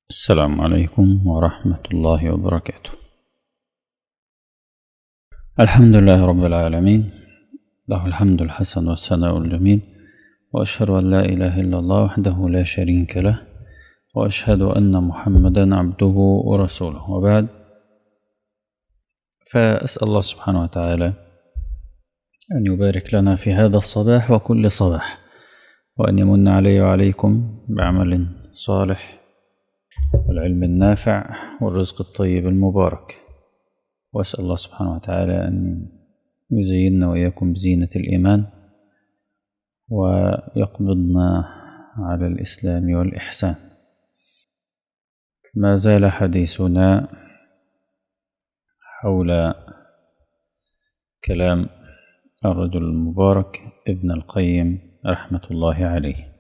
السلام عليكم ورحمة الله وبركاته الحمد لله رب العالمين له الحمد الحسن والثناء الجميل وأشهد أن لا إله إلا الله وحده لا شريك له وأشهد أن محمدا عبده ورسوله وبعد فأسأل الله سبحانه وتعالى أن يبارك لنا في هذا الصباح وكل صباح وأن يمن علي وعليكم بعمل صالح والعلم النافع والرزق الطيب المبارك وأسأل الله سبحانه وتعالى أن يزيننا وإياكم بزينة الإيمان ويقبضنا على الإسلام والإحسان ما زال حديثنا حول كلام الرجل المبارك ابن القيم رحمة الله عليه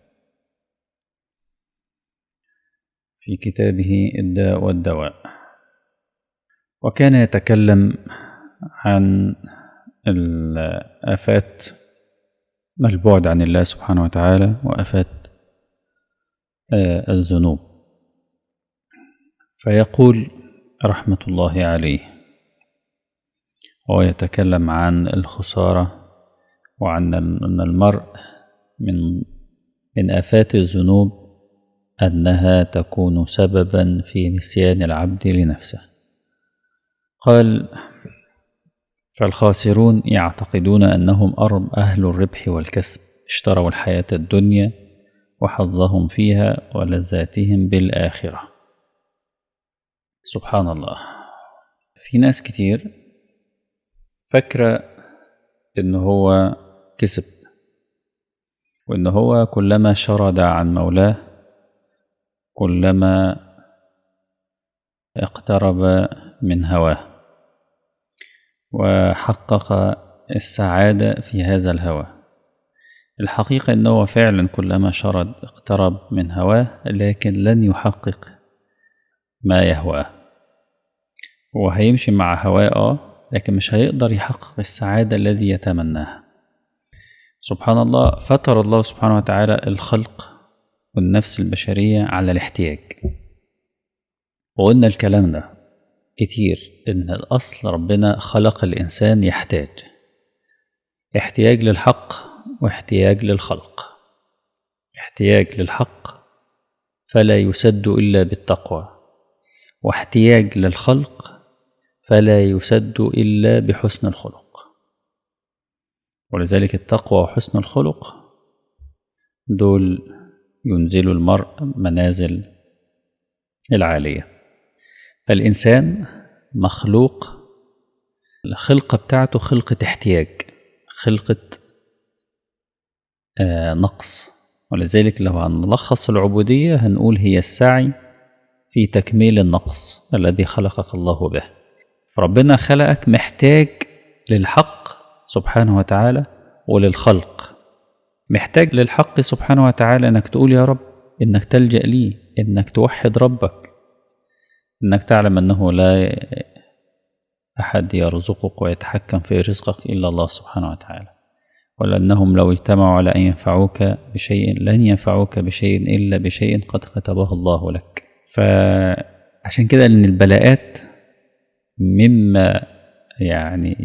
في كتابه الداء والدواء وكان يتكلم عن الآفات البعد عن الله سبحانه وتعالى وآفات الذنوب فيقول رحمة الله عليه وهو يتكلم عن الخسارة وعن أن المرء من من آفات الذنوب أنها تكون سببا في نسيان العبد لنفسه قال فالخاسرون يعتقدون أنهم أرم أهل الربح والكسب اشتروا الحياة الدنيا وحظهم فيها ولذاتهم بالآخرة سبحان الله في ناس كتير فاكرة إن هو كسب وإن هو كلما شرد عن مولاه كلما اقترب من هواه وحقق السعادة في هذا الهوى الحقيقة أنه فعلا كلما شرد اقترب من هواه لكن لن يحقق ما يهواه هو هيمشي مع هواه اه لكن مش هيقدر يحقق السعادة الذي يتمناها سبحان الله فطر الله سبحانه وتعالى الخلق والنفس البشرية على الاحتياج وقلنا الكلام ده كتير إن الأصل ربنا خلق الإنسان يحتاج احتياج للحق واحتياج للخلق احتياج للحق فلا يسد إلا بالتقوى واحتياج للخلق فلا يسد إلا بحسن الخلق ولذلك التقوى وحسن الخلق دول ينزل المرء منازل العالية فالإنسان مخلوق الخلقة بتاعته خلقة احتياج خلقة آه نقص ولذلك لو هنلخص العبودية هنقول هي السعي في تكميل النقص الذي خلقك الله به ربنا خلقك محتاج للحق سبحانه وتعالى وللخلق محتاج للحق سبحانه وتعالى انك تقول يا رب انك تلجا لي انك توحد ربك انك تعلم انه لا احد يرزقك ويتحكم في رزقك الا الله سبحانه وتعالى ولانهم لو اجتمعوا على ان ينفعوك بشيء لن ينفعوك بشيء الا بشيء قد كتبه الله لك فعشان كده ان البلاءات مما يعني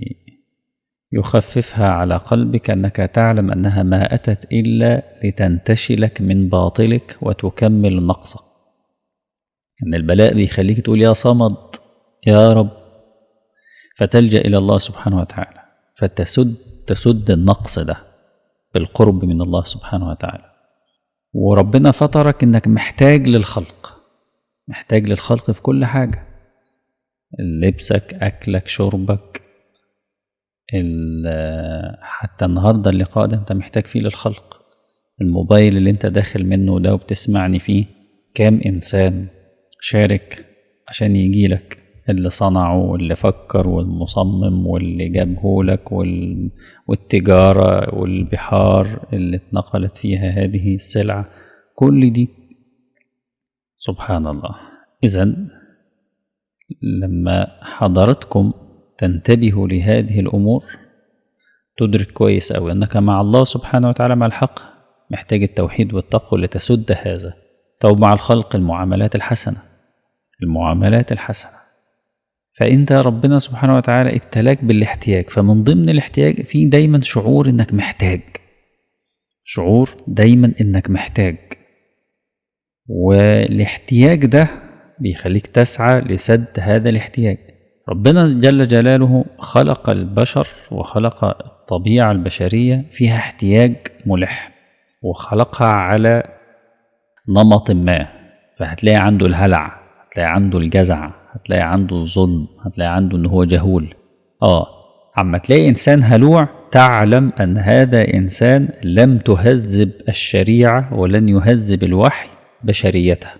يخففها على قلبك أنك تعلم أنها ما أتت إلا لتنتشلك من باطلك وتكمل نقصك أن البلاء بيخليك تقول يا صمد يا رب فتلجأ إلى الله سبحانه وتعالى فتسد تسد النقص ده بالقرب من الله سبحانه وتعالى وربنا فطرك انك محتاج للخلق محتاج للخلق في كل حاجة لبسك أكلك شربك حتى النهاردة اللقاء ده انت محتاج فيه للخلق الموبايل اللي انت داخل منه ده وبتسمعني فيه كام انسان شارك عشان يجيلك اللي صنعه واللي فكر والمصمم واللي جابهولك وال... والتجارة والبحار اللي اتنقلت فيها هذه السلعة كل دي سبحان الله إذا لما حضرتكم تنتبهوا لهذه الأمور تدرك كويس أوي أنك مع الله سبحانه وتعالى مع الحق محتاج التوحيد والتقوى لتسد هذا طب مع الخلق المعاملات الحسنة المعاملات الحسنة فأنت ربنا سبحانه وتعالى ابتلاك بالاحتياج فمن ضمن الاحتياج في دايما شعور إنك محتاج شعور دايما إنك محتاج والاحتياج ده بيخليك تسعى لسد هذا الاحتياج ربنا جل جلاله خلق البشر وخلق الطبيعة البشرية فيها احتياج ملح وخلقها على نمط ما فهتلاقي عنده الهلع هتلاقي عنده الجزع هتلاقي عنده الظلم هتلاقي عنده ان هو جهول اه عما تلاقي انسان هلوع تعلم ان هذا انسان لم تهذب الشريعة ولن يهذب الوحي بشريتها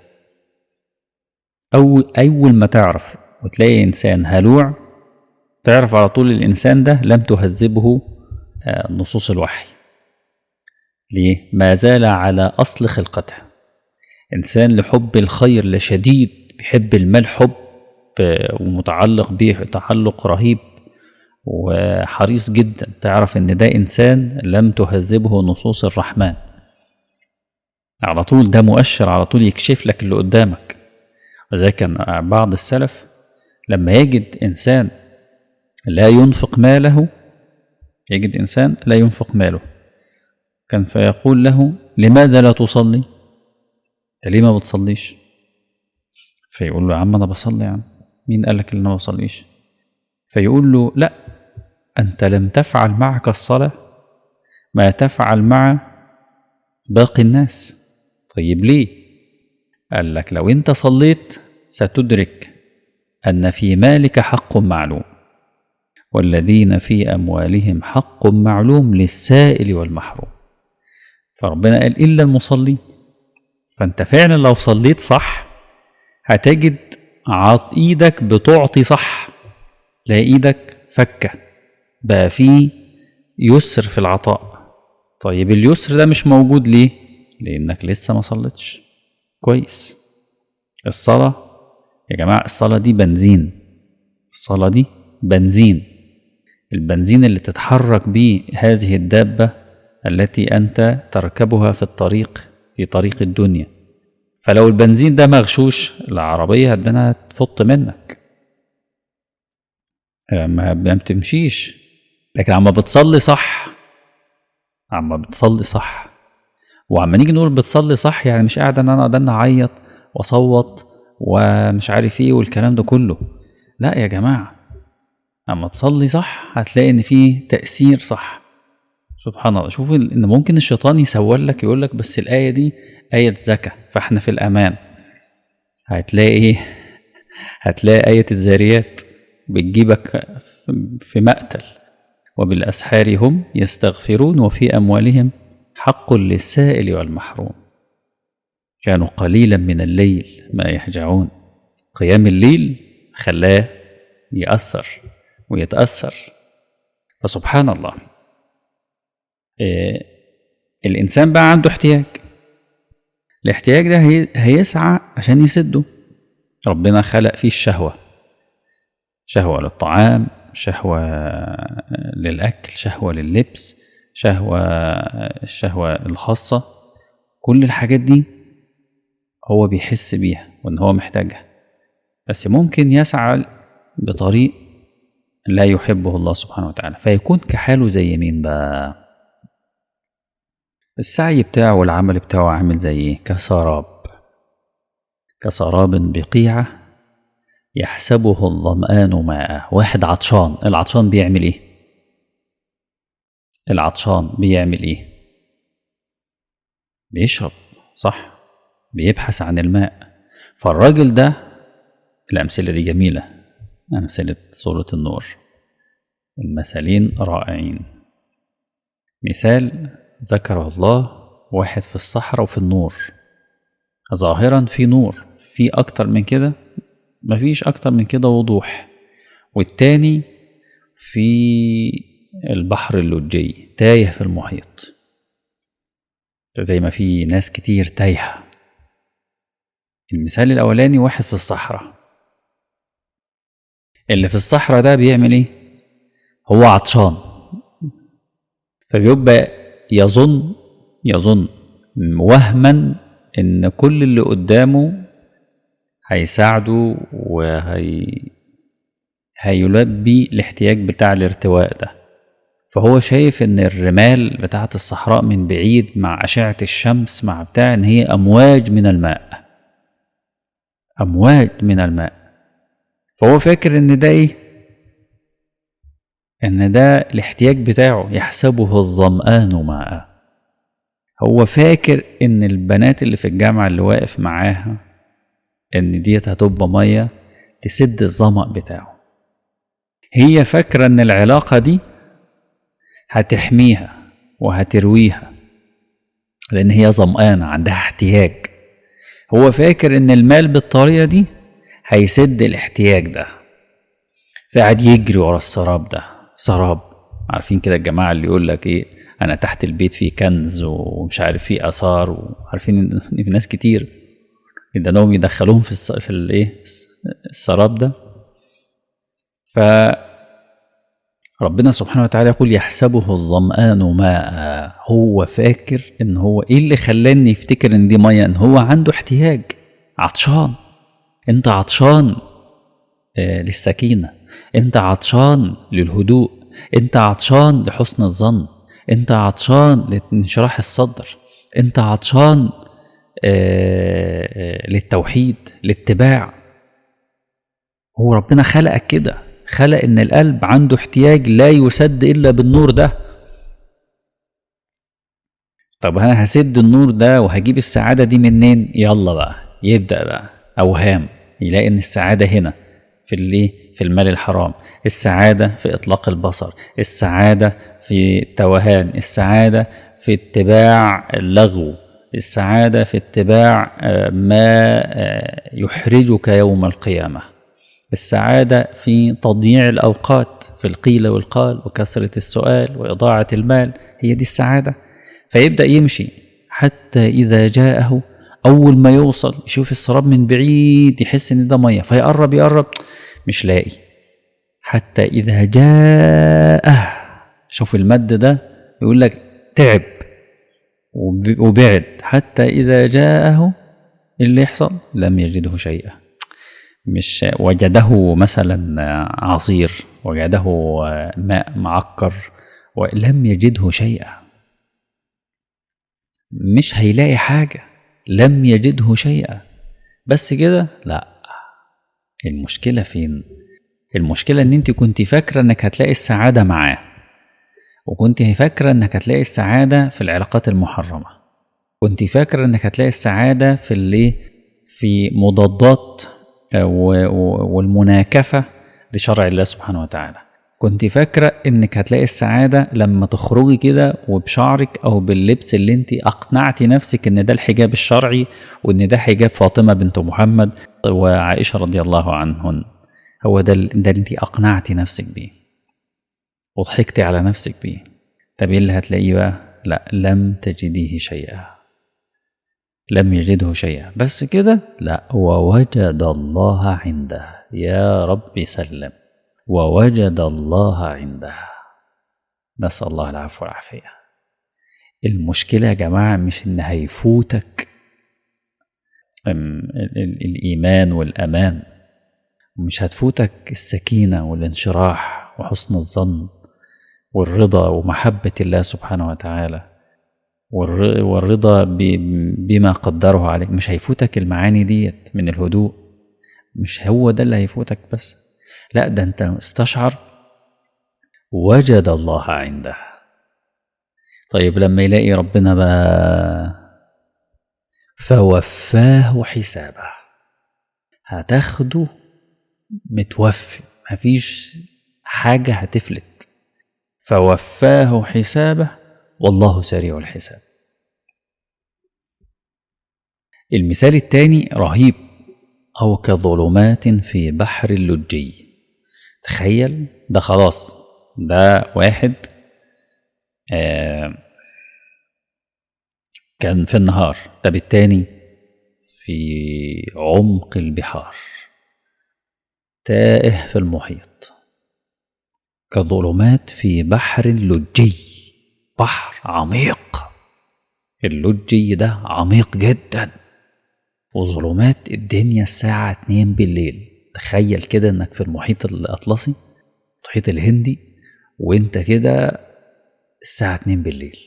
أو أول ما تعرف وتلاقي إنسان هلوع تعرف على طول الإنسان ده لم تهذبه نصوص الوحي ليه؟ ما زال على أصل خلقته إنسان لحب الخير لشديد بيحب المال حب ومتعلق به تعلق رهيب وحريص جدا تعرف ان ده انسان لم تهذبه نصوص الرحمن على طول ده مؤشر على طول يكشف لك اللي قدامك وزي كان بعض السلف لما يجد إنسان لا ينفق ماله يجد إنسان لا ينفق ماله كان فيقول له لماذا لا تصلي انت ليه ما بتصليش فيقول له يا عم انا بصلي يا عم مين قال لك ان انا ما بصليش فيقول له لا انت لم تفعل معك الصلاه ما تفعل مع باقي الناس طيب ليه قال لك لو انت صليت ستدرك ان في مالك حق معلوم والذين في اموالهم حق معلوم للسائل والمحروم فربنا قال الا المصلين فانت فعلا لو صليت صح هتجد عط ايدك بتعطي صح تلاقي ايدك فكه بقى في يسر في العطاء طيب اليسر ده مش موجود ليه لانك لسه ما صليتش كويس الصلاه يا جماعه الصلاه دي بنزين الصلاه دي بنزين البنزين اللي تتحرك بيه هذه الدابه التي انت تركبها في الطريق في طريق الدنيا فلو البنزين ده مغشوش العربيه هتدنا تفط منك ما بتمشيش لكن عما بتصلي صح عما بتصلي صح وعما نيجي نقول بتصلي صح يعني مش قاعد ان انا قاعد اعيط واصوت ومش عارف ايه والكلام ده كله لا يا جماعه اما تصلي صح هتلاقي ان في تاثير صح سبحان الله شوف ان ممكن الشيطان يسول لك يقول لك بس الايه دي ايه زكاه فاحنا في الامان هتلاقي ايه هتلاقي ايه الذاريات بتجيبك في مقتل وبالاسحار هم يستغفرون وفي اموالهم حق للسائل والمحروم كانوا قليلا من الليل ما يهجعون قيام الليل خلاه يأثر ويتأثر فسبحان الله إيه الإنسان بقى عنده احتياج الاحتياج ده هي هيسعى عشان يسده ربنا خلق فيه الشهوة شهوة للطعام شهوة للأكل شهوة لللبس شهوة الشهوة الخاصة كل الحاجات دي هو بيحس بيها وإن هو محتاجها بس ممكن يسعى بطريق لا يحبه الله سبحانه وتعالى فيكون كحاله زي مين بقى السعي بتاعه والعمل بتاعه عامل زي ايه كسراب كسراب بقيعة يحسبه الظمآن ماء واحد عطشان العطشان بيعمل ايه العطشان بيعمل ايه بيشرب صح بيبحث عن الماء فالراجل ده الأمثلة دي جميلة أمثلة سورة النور المثلين رائعين مثال ذكره الله واحد في الصحراء وفي النور ظاهرا في نور في أكتر من كده مفيش أكتر من كده وضوح والتاني في البحر اللجي تايه في المحيط زي ما في ناس كتير تايهة المثال الأولاني واحد في الصحراء اللي في الصحراء ده بيعمل ايه هو عطشان فبيبقى يظن يظن وهما ان كل اللي قدامه هيساعده وهي هيلبي الاحتياج بتاع الارتواء ده فهو شايف ان الرمال بتاعة الصحراء من بعيد مع أشعة الشمس مع بتاع ان هي أمواج من الماء أمواج من الماء فهو فاكر ان ده ايه ان ده الاحتياج بتاعه يحسبه الظمآن ماء هو فاكر ان البنات اللي في الجامعة اللي واقف معاها ان ديت هتبقى مية تسد الظمأ بتاعه هي فاكرة ان العلاقة دي هتحميها وهترويها لان هي ظمآنة عندها احتياج هو فاكر ان المال بالطريقة دي هيسد الاحتياج ده فقعد يجري ورا السراب ده سراب عارفين كده الجماعة اللي يقول لك ايه انا تحت البيت في كنز ومش عارف في اثار وعارفين ان في ناس كتير يدانهم يدخلوهم في الس... في الايه السراب ده ف ربنا سبحانه وتعالى يقول يحسبه الظمآن ماء هو فاكر ان هو ايه اللي خلاني يفتكر ان دي ميه ان هو عنده احتياج عطشان انت عطشان آه للسكينه انت عطشان للهدوء انت عطشان لحسن الظن انت عطشان لانشراح الصدر انت عطشان آه آه للتوحيد لاتباع هو ربنا خلقك كده خلق ان القلب عنده احتياج لا يسد الا بالنور ده طب انا هسد النور ده وهجيب السعاده دي منين يلا بقى يبدا بقى اوهام يلاقي ان السعاده هنا في اللي في المال الحرام السعاده في اطلاق البصر السعاده في التوهان السعاده في اتباع اللغو السعاده في اتباع ما يحرجك يوم القيامه السعادة في تضييع الأوقات في القيل والقال وكثرة السؤال وإضاعة المال هي دي السعادة فيبدأ يمشي حتى إذا جاءه أول ما يوصل يشوف السراب من بعيد يحس إن ده مية فيقرب يقرب مش لاقي حتى إذا جاءه شوف المد ده يقول لك تعب وبعد حتى إذا جاءه اللي يحصل لم يجده شيئا مش وجده مثلا عصير وجده ماء معكر ولم يجده شيئا مش هيلاقي حاجة لم يجده شيئا بس كده لا المشكلة فين المشكلة ان انت كنت فاكرة انك هتلاقي السعادة معاه وكنت فاكرة انك هتلاقي السعادة في العلاقات المحرمة كنت فاكرة انك هتلاقي السعادة في اللي في مضادات والمناكفة لشرع الله سبحانه وتعالى كنت فاكرة انك هتلاقي السعادة لما تخرجي كده وبشعرك او باللبس اللي انت اقنعتي نفسك ان ده الحجاب الشرعي وان ده حجاب فاطمة بنت محمد وعائشة رضي الله عنهن هو ده ده اللي انت اقنعتي نفسك بيه وضحكتي على نفسك بيه طب ايه اللي هتلاقيه بقى لا لم تجديه شيئا لم يجده شيئا بس كده لا ووجد الله عنده يا رب سلم ووجد الله عنده نسأل الله العفو والعافية المشكلة يا جماعة مش إن هيفوتك الإيمان والأمان مش هتفوتك السكينة والانشراح وحسن الظن والرضا ومحبة الله سبحانه وتعالى والرضا بما قدره عليك مش هيفوتك المعاني ديت من الهدوء مش هو ده اللي هيفوتك بس لا ده انت استشعر وجد الله عنده طيب لما يلاقي ربنا بقى فوفاه حسابه هتاخده متوفي مفيش حاجة هتفلت فوفاه حسابه والله سريع الحساب المثال الثاني رهيب أو كظلمات في بحر اللجي تخيل ده خلاص ده واحد آه كان في النهار طب التاني في عمق البحار تائه في المحيط كظلمات في بحر لجي بحر عميق اللجي ده عميق جدا وظلمات الدنيا الساعة 2 بالليل تخيل كده انك في المحيط الأطلسي المحيط الهندي وانت كده الساعة 2 بالليل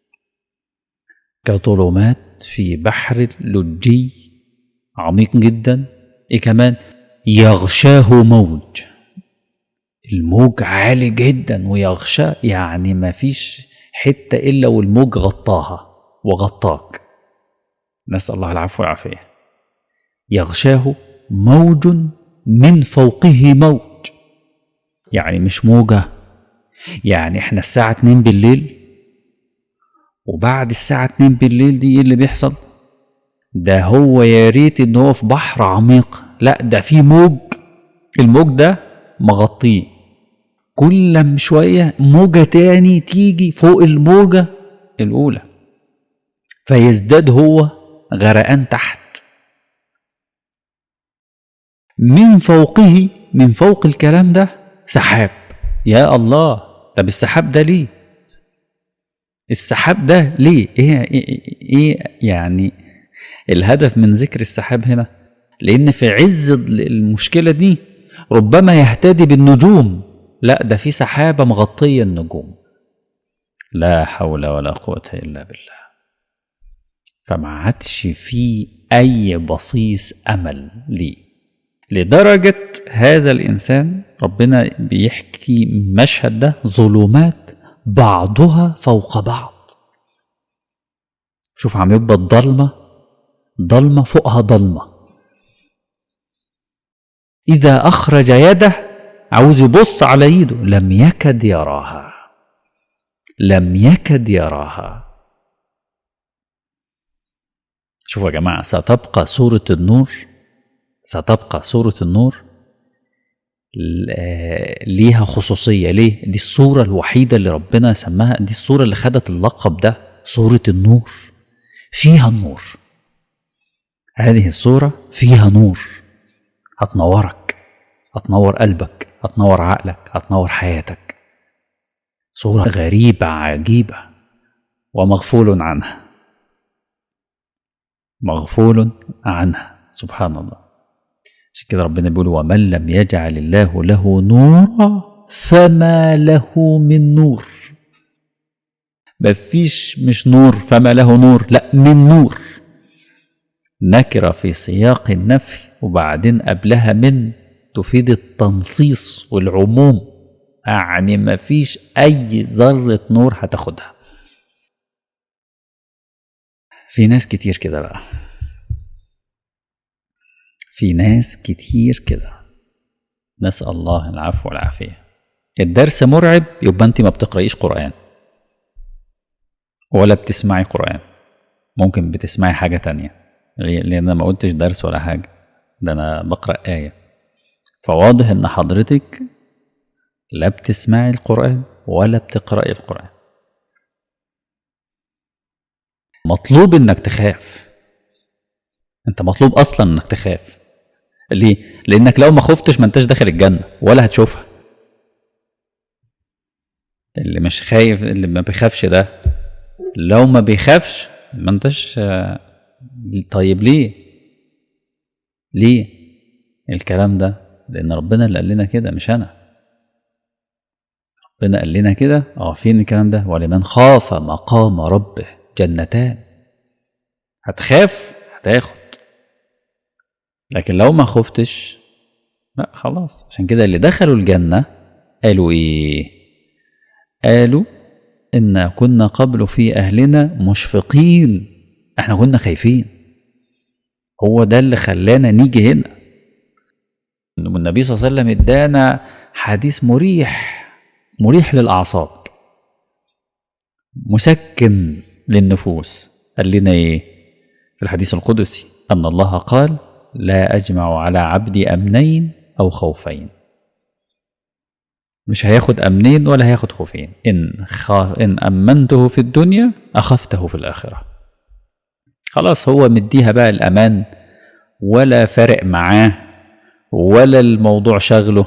كظلمات في بحر لجي عميق جدا ايه كمان يغشاه موج الموج عالي جدا ويغشى يعني ما فيش حتة إلا والموج غطاها وغطاك نسأل الله العفو والعافية يغشاه موج من فوقه موج يعني مش موجة يعني احنا الساعة 2 بالليل وبعد الساعة 2 بالليل دي ايه اللي بيحصل ده هو يا ريت ان هو في بحر عميق لا ده في موج الموج ده مغطيه كل شوية موجة تاني تيجي فوق الموجة الأولى فيزداد هو غرقان تحت من فوقه من فوق الكلام ده سحاب يا الله طب السحاب ده ليه السحاب ده ليه ايه, إيه, إيه يعني الهدف من ذكر السحاب هنا لان في عز المشكله دي ربما يهتدي بالنجوم لا ده في سحابه مغطيه النجوم لا حول ولا قوه الا بالله فما عادش في اي بصيص امل ليه لدرجه هذا الانسان ربنا بيحكي المشهد ده ظلمات بعضها فوق بعض شوف عم يبقى الضلمه ضلمه فوقها ضلمه إذا أخرج يده عاوز يبص على إيده لم يكد يراها لم يكد يراها شوفوا يا جماعة ستبقى سورة النور ستبقى سورة النور ليها خصوصية ليه؟ دي الصورة الوحيدة اللي ربنا سماها دي الصورة اللي خدت اللقب ده سورة النور فيها النور هذه الصورة فيها نور هتنورك هتنور قلبك هتنور عقلك هتنور حياتك صورة غريبة عجيبة ومغفول عنها مغفول عنها سبحان الله عشان كده ربنا بيقول ومن لم يجعل الله له نورا فما له من نور مفيش مش نور فما له نور لا من نور نكرة في سياق النفي وبعدين قبلها من تفيد التنصيص والعموم يعني مفيش أي ذرة نور هتاخدها في ناس كتير كده بقى في ناس كتير كده نسأل الله العفو والعافية الدرس مرعب يبقى انت ما بتقرأيش قرآن ولا بتسمعي قرآن ممكن بتسمعي حاجة تانية لان انا ما قلتش درس ولا حاجه ده انا بقرا ايه فواضح ان حضرتك لا بتسمعي القران ولا بتقراي القران مطلوب انك تخاف انت مطلوب اصلا انك تخاف ليه لانك لو ما خفتش ما انتش داخل الجنه ولا هتشوفها اللي مش خايف اللي ما بيخافش ده لو ما بيخافش ما انتش طيب ليه ليه الكلام ده لان ربنا اللي قال لنا كده مش انا ربنا قال لنا كده اه فين الكلام ده ولمن خاف مقام ربه جنتان هتخاف هتاخد لكن لو ما خفتش لا خلاص عشان كده اللي دخلوا الجنة قالوا ايه قالوا إن كنا قبل في أهلنا مشفقين احنا كنا خايفين هو ده اللي خلانا نيجي هنا النبي صلى الله عليه وسلم ادانا حديث مريح مريح للأعصاب مسكن للنفوس قال لنا ايه في الحديث القدسي أن الله قال لا أجمع على عبدي أمنين أو خوفين مش هياخد أمنين ولا هياخد خوفين إن, خاف إن أمنته في الدنيا أخفته في الآخرة خلاص هو مديها بقى الأمان ولا فارق معاه ولا الموضوع شغله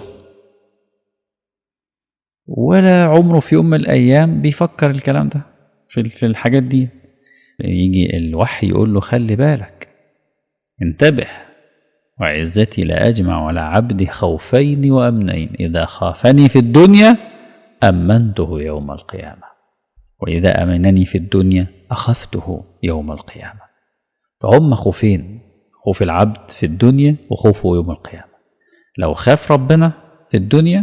ولا عمره في يوم من الأيام بيفكر الكلام ده في في الحاجات دي يجي الوحي يقول له خلي بالك انتبه وعزتي لا أجمع على عبدي خوفين وأمنين إذا خافني في الدنيا أمنته يوم القيامة وإذا أمنني في الدنيا أخفته يوم القيامة فهم خوفين خوف العبد في الدنيا وخوفه يوم القيامة لو خاف ربنا في الدنيا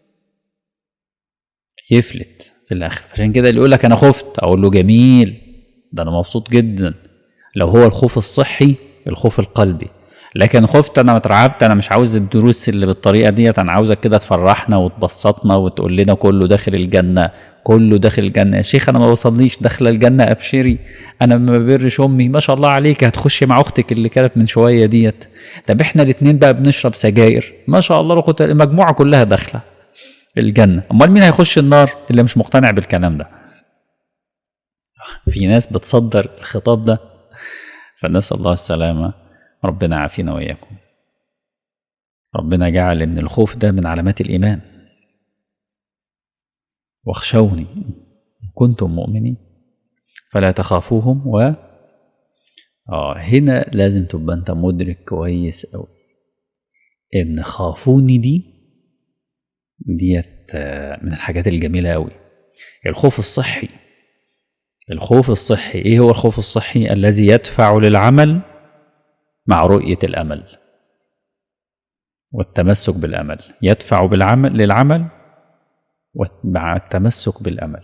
يفلت في الآخر عشان كده اللي يقول لك أنا خفت أقول له جميل ده أنا مبسوط جدا لو هو الخوف الصحي الخوف القلبي لكن خفت انا اترعبت انا مش عاوز الدروس اللي بالطريقه ديت انا عاوزك كده تفرحنا وتبسطنا وتقول لنا كله داخل الجنه كله داخل الجنه يا شيخ انا ما بصليش داخله الجنه ابشري انا ما ببرش امي ما شاء الله عليك هتخشي مع اختك اللي كانت من شويه ديت طب احنا الاثنين بقى بنشرب سجاير ما شاء الله لو المجموعه كلها داخله الجنه امال مين هيخش النار اللي مش مقتنع بالكلام ده في ناس بتصدر الخطاب ده فنسال الله السلامه ربنا عافينا وإياكم ربنا جعل إن الخوف ده من علامات الإيمان واخشوني إن كنتم مؤمنين فلا تخافوهم و آه هنا لازم تبقى أنت مدرك كويس أوي إن خافوني دي ديت من الحاجات الجميلة أوي الخوف الصحي الخوف الصحي إيه هو الخوف الصحي الذي يدفع للعمل مع رؤية الأمل والتمسك بالأمل يدفع بالعمل للعمل مع التمسك بالأمل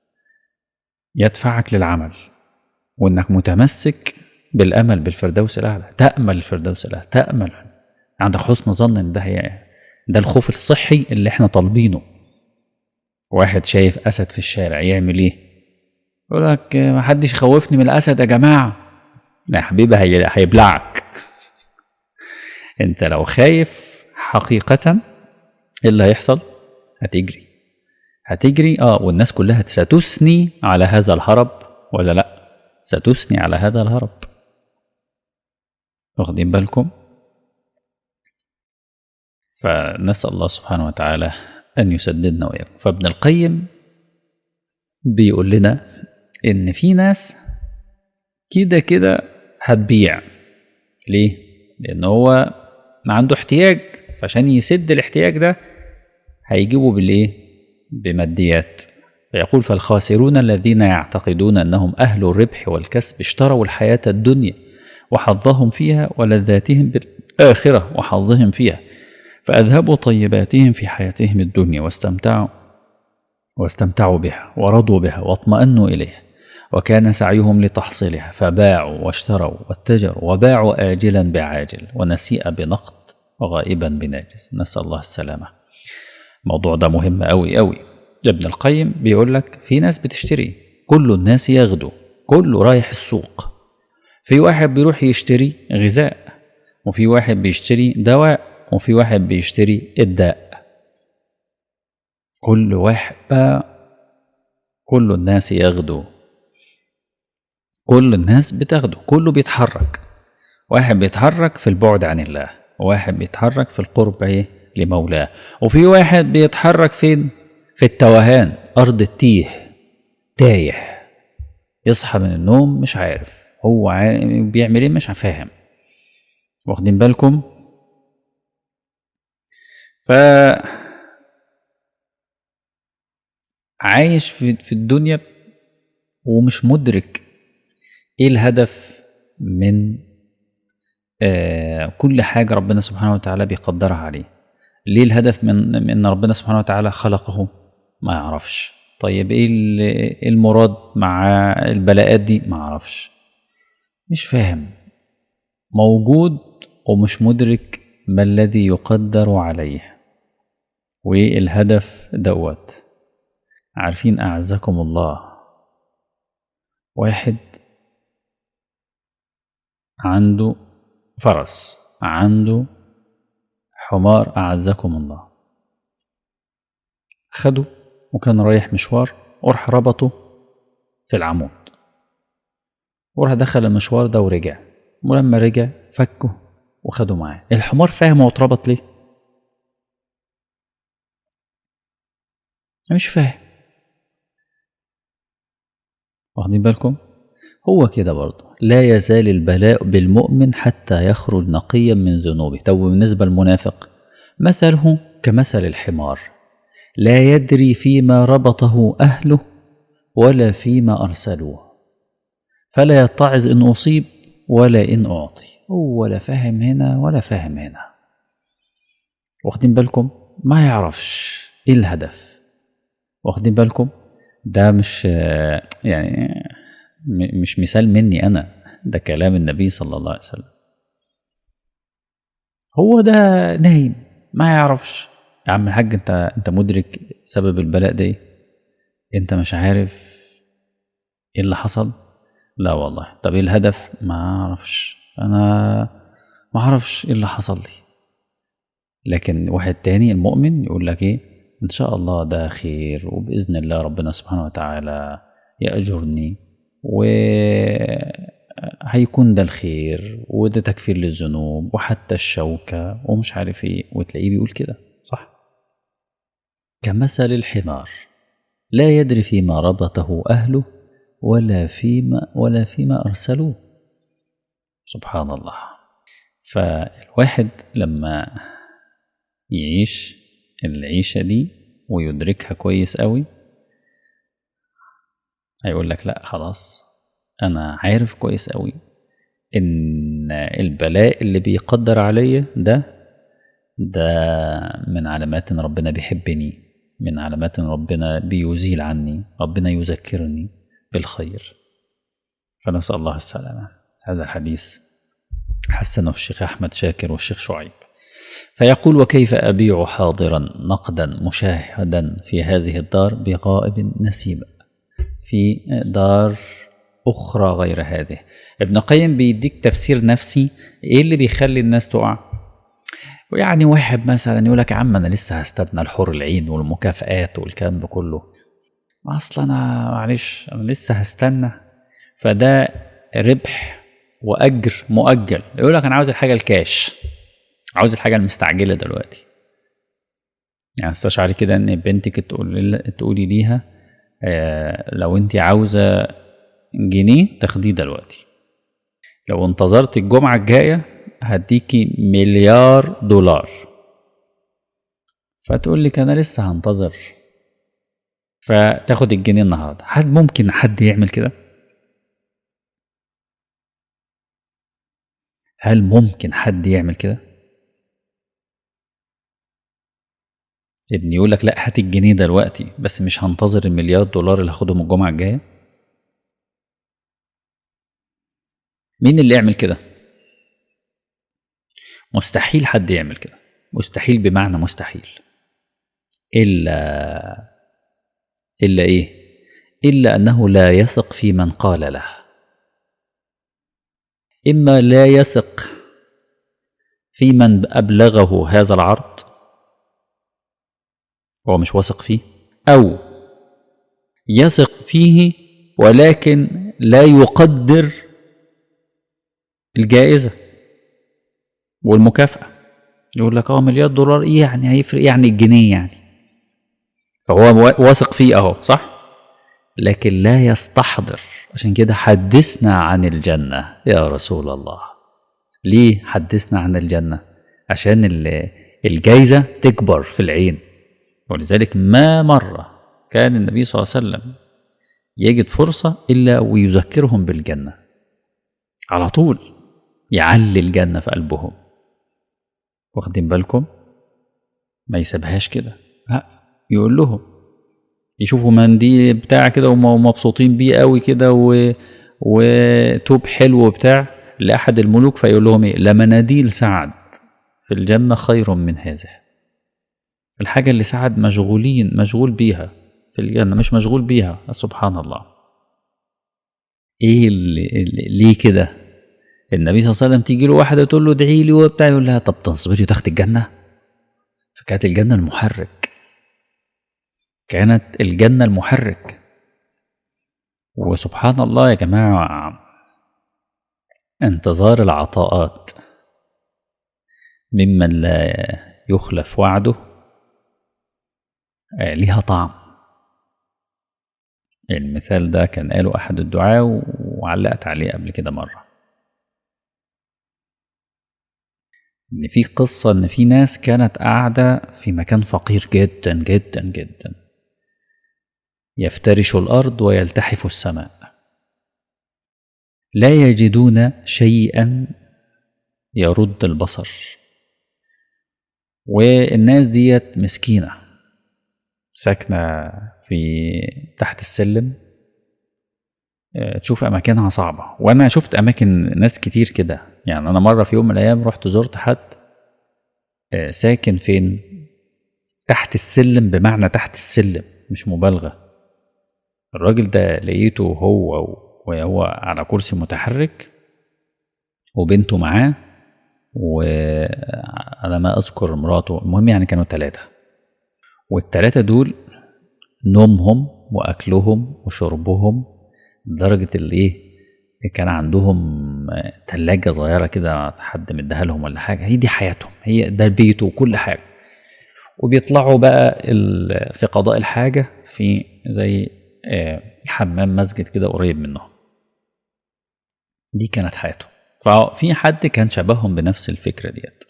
يدفعك للعمل وإنك متمسك بالأمل بالفردوس الأعلى تأمل الفردوس الأعلى تأمل عندك حسن ظن إن ده هي ده الخوف الصحي اللي إحنا طالبينه واحد شايف أسد في الشارع يعمل إيه؟ يقول لك محدش يخوفني من الأسد يا جماعة لا يا حبيبي هيبلعك انت لو خايف حقيقة ايه اللي هيحصل؟ هتجري هتجري اه والناس كلها ستثني على هذا الهرب ولا لا؟ ستثني على هذا الهرب واخدين بالكم؟ فنسأل الله سبحانه وتعالى أن يسددنا وإياكم فابن القيم بيقول لنا إن في ناس كده كده هتبيع ليه؟ لأن هو عنده احتياج فعشان يسد الاحتياج ده هيجيبه بالايه بماديات فيقول فالخاسرون الذين يعتقدون انهم اهل الربح والكسب اشتروا الحياه الدنيا وحظهم فيها ولذاتهم بالاخره وحظهم فيها فاذهبوا طيباتهم في حياتهم الدنيا واستمتعوا واستمتعوا بها ورضوا بها واطمأنوا اليها وكان سعيهم لتحصيلها فباعوا واشتروا واتجروا وباعوا آجلا بعاجل ونسيء بنقد وغائبا بناجز نسأل الله السلامة الموضوع ده مهم أوي أوي ابن القيم بيقول لك في ناس بتشتري كل الناس يغدو كله رايح السوق في واحد بيروح يشتري غذاء وفي واحد بيشتري دواء وفي واحد بيشتري الداء كل واحد بقى كل الناس يغدو كل الناس بتاخده كله بيتحرك واحد بيتحرك في البعد عن الله وواحد بيتحرك في القرب ايه لمولاه وفي واحد بيتحرك فين في التوهان ارض التيه تايه يصحى من النوم مش عارف هو بيعمل ايه مش فاهم واخدين بالكم ف عايش في, في الدنيا ومش مدرك ايه الهدف من آه كل حاجه ربنا سبحانه وتعالى بيقدرها عليه ليه الهدف من من ان ربنا سبحانه وتعالى خلقه ما يعرفش طيب ايه المراد مع البلاءات دي ما يعرفش مش فاهم موجود ومش مدرك ما الذي يقدر عليه والهدف دوت عارفين اعزكم الله واحد عنده فرس عنده حمار أعزكم الله خده وكان رايح مشوار وراح ربطه في العمود وراح دخل المشوار ده ورجع ولما رجع فكه وخده معاه الحمار فاهم هو اتربط ليه مش فاهم واخدين بالكم هو كده برضه لا يزال البلاء بالمؤمن حتى يخرج نقيا من ذنوبه طب بالنسبة للمنافق مثله كمثل الحمار لا يدري فيما ربطه أهله ولا فيما أرسلوه فلا يتعظ إن أصيب ولا إن أعطي هو ولا فاهم هنا ولا فاهم هنا واخدين بالكم ما يعرفش إيه الهدف واخدين بالكم ده مش يعني مش مثال مني أنا ده كلام النبي صلى الله عليه وسلم هو ده نايم ما يعرفش يا عم الحاج انت انت مدرك سبب البلاء ده ايه انت مش عارف ايه اللي حصل لا والله طب ايه الهدف ما اعرفش انا ما اعرفش ايه اللي حصل لي لكن واحد تاني المؤمن يقول لك ايه ان شاء الله ده خير وباذن الله ربنا سبحانه وتعالى ياجرني وهيكون ده الخير وده تكفير للذنوب وحتى الشوكة ومش عارف ايه وتلاقيه بيقول كده صح كمثل الحمار لا يدري فيما ربطه أهله ولا فيما ولا فيما أرسلوه سبحان الله فالواحد لما يعيش العيشة دي ويدركها كويس قوي هيقول لك لا خلاص أنا عارف كويس قوي إن البلاء اللي بيقدر عليا ده ده من علامات إن ربنا بيحبني من علامات إن ربنا بيزيل عني ربنا يذكرني بالخير فنسأل الله السلامة هذا الحديث حسنه الشيخ أحمد شاكر والشيخ شعيب فيقول وكيف أبيع حاضرا نقدا مشاهدا في هذه الدار بغائب نسيبا في دار أخرى غير هذه ابن قيم بيديك تفسير نفسي إيه اللي بيخلي الناس تقع ويعني واحد مثلا يقول لك يا عم انا لسه هستنى الحور العين والمكافآت والكلام ده كله اصلا انا معلش انا لسه هستنى فده ربح واجر مؤجل يقول لك انا عاوز الحاجه الكاش عاوز الحاجه المستعجله دلوقتي يعني استشعري كده ان بنتك تقول تقولي ليها آه لو انت عاوزه جنيه تاخديه دلوقتي لو انتظرت الجمعه الجايه هديكي مليار دولار فتقول لك انا لسه هنتظر فتاخد الجنيه النهارده هل ممكن حد يعمل كده هل ممكن حد يعمل كده ابني يقول لك لا هات الجنيه دلوقتي بس مش هنتظر المليار دولار اللي هاخدهم الجمعه الجايه مين اللي يعمل كده مستحيل حد يعمل كده مستحيل بمعنى مستحيل إلا إلا إيه إلا أنه لا يثق في من قال له إما لا يثق في من أبلغه هذا العرض هو مش واثق فيه أو يثق فيه ولكن لا يقدر الجائزة والمكافأة يقول لك اه مليار دولار ايه يعني هيفرق يعني الجنيه يعني فهو واثق فيه اهو صح لكن لا يستحضر عشان كده حدثنا عن الجنة يا رسول الله ليه حدثنا عن الجنة عشان الجايزة تكبر في العين ولذلك ما مرة كان النبي صلى الله عليه وسلم يجد فرصة إلا ويذكرهم بالجنة على طول يعلي الجنة في قلبهم واخدين بالكم ما يسيبهاش كده لا يقول لهم يشوفوا منديل بتاع كده ومبسوطين بيه قوي كده و... وتوب حلو بتاع لأحد الملوك فيقول لهم ايه لمناديل سعد في الجنة خير من هذا الحاجة اللي سعد مشغولين مشغول بيها في الجنة مش مشغول بيها سبحان الله ايه اللي, اللي ليه كده النبي صلى الله عليه وسلم تيجي له واحده تقول له ادعي لي وبتاع يقول لها طب تصبري وتاخدي الجنه فكانت الجنه المحرك كانت الجنه المحرك وسبحان الله يا جماعه انتظار العطاءات ممن لا يخلف وعده ليها طعم المثال ده كان قاله احد الدعاة وعلقت عليه قبل كده مرة إن في قصة إن في ناس كانت قاعدة في مكان فقير جدا جدا جدا يفترش الأرض ويلتحف السماء لا يجدون شيئا يرد البصر والناس ديت مسكينة ساكنة في تحت السلم آه، تشوف أماكنها صعبة وأنا شفت أماكن ناس كتير كده يعني أنا مرة في يوم من الأيام رحت زرت حد آه، ساكن فين تحت السلم بمعنى تحت السلم مش مبالغة الراجل ده لقيته هو وهو على كرسي متحرك وبنته معاه وعلى ما أذكر مراته المهم يعني كانوا ثلاثة والثلاثة دول نومهم وأكلهم وشربهم لدرجة الإيه كان عندهم تلاجة صغيرة كده حد مديها لهم ولا حاجة هي دي حياتهم هي ده البيت وكل حاجة وبيطلعوا بقى ال- في قضاء الحاجة في زي آه، حمام مسجد كده قريب منهم دي كانت حياتهم ففي حد كان شبههم بنفس الفكرة ديت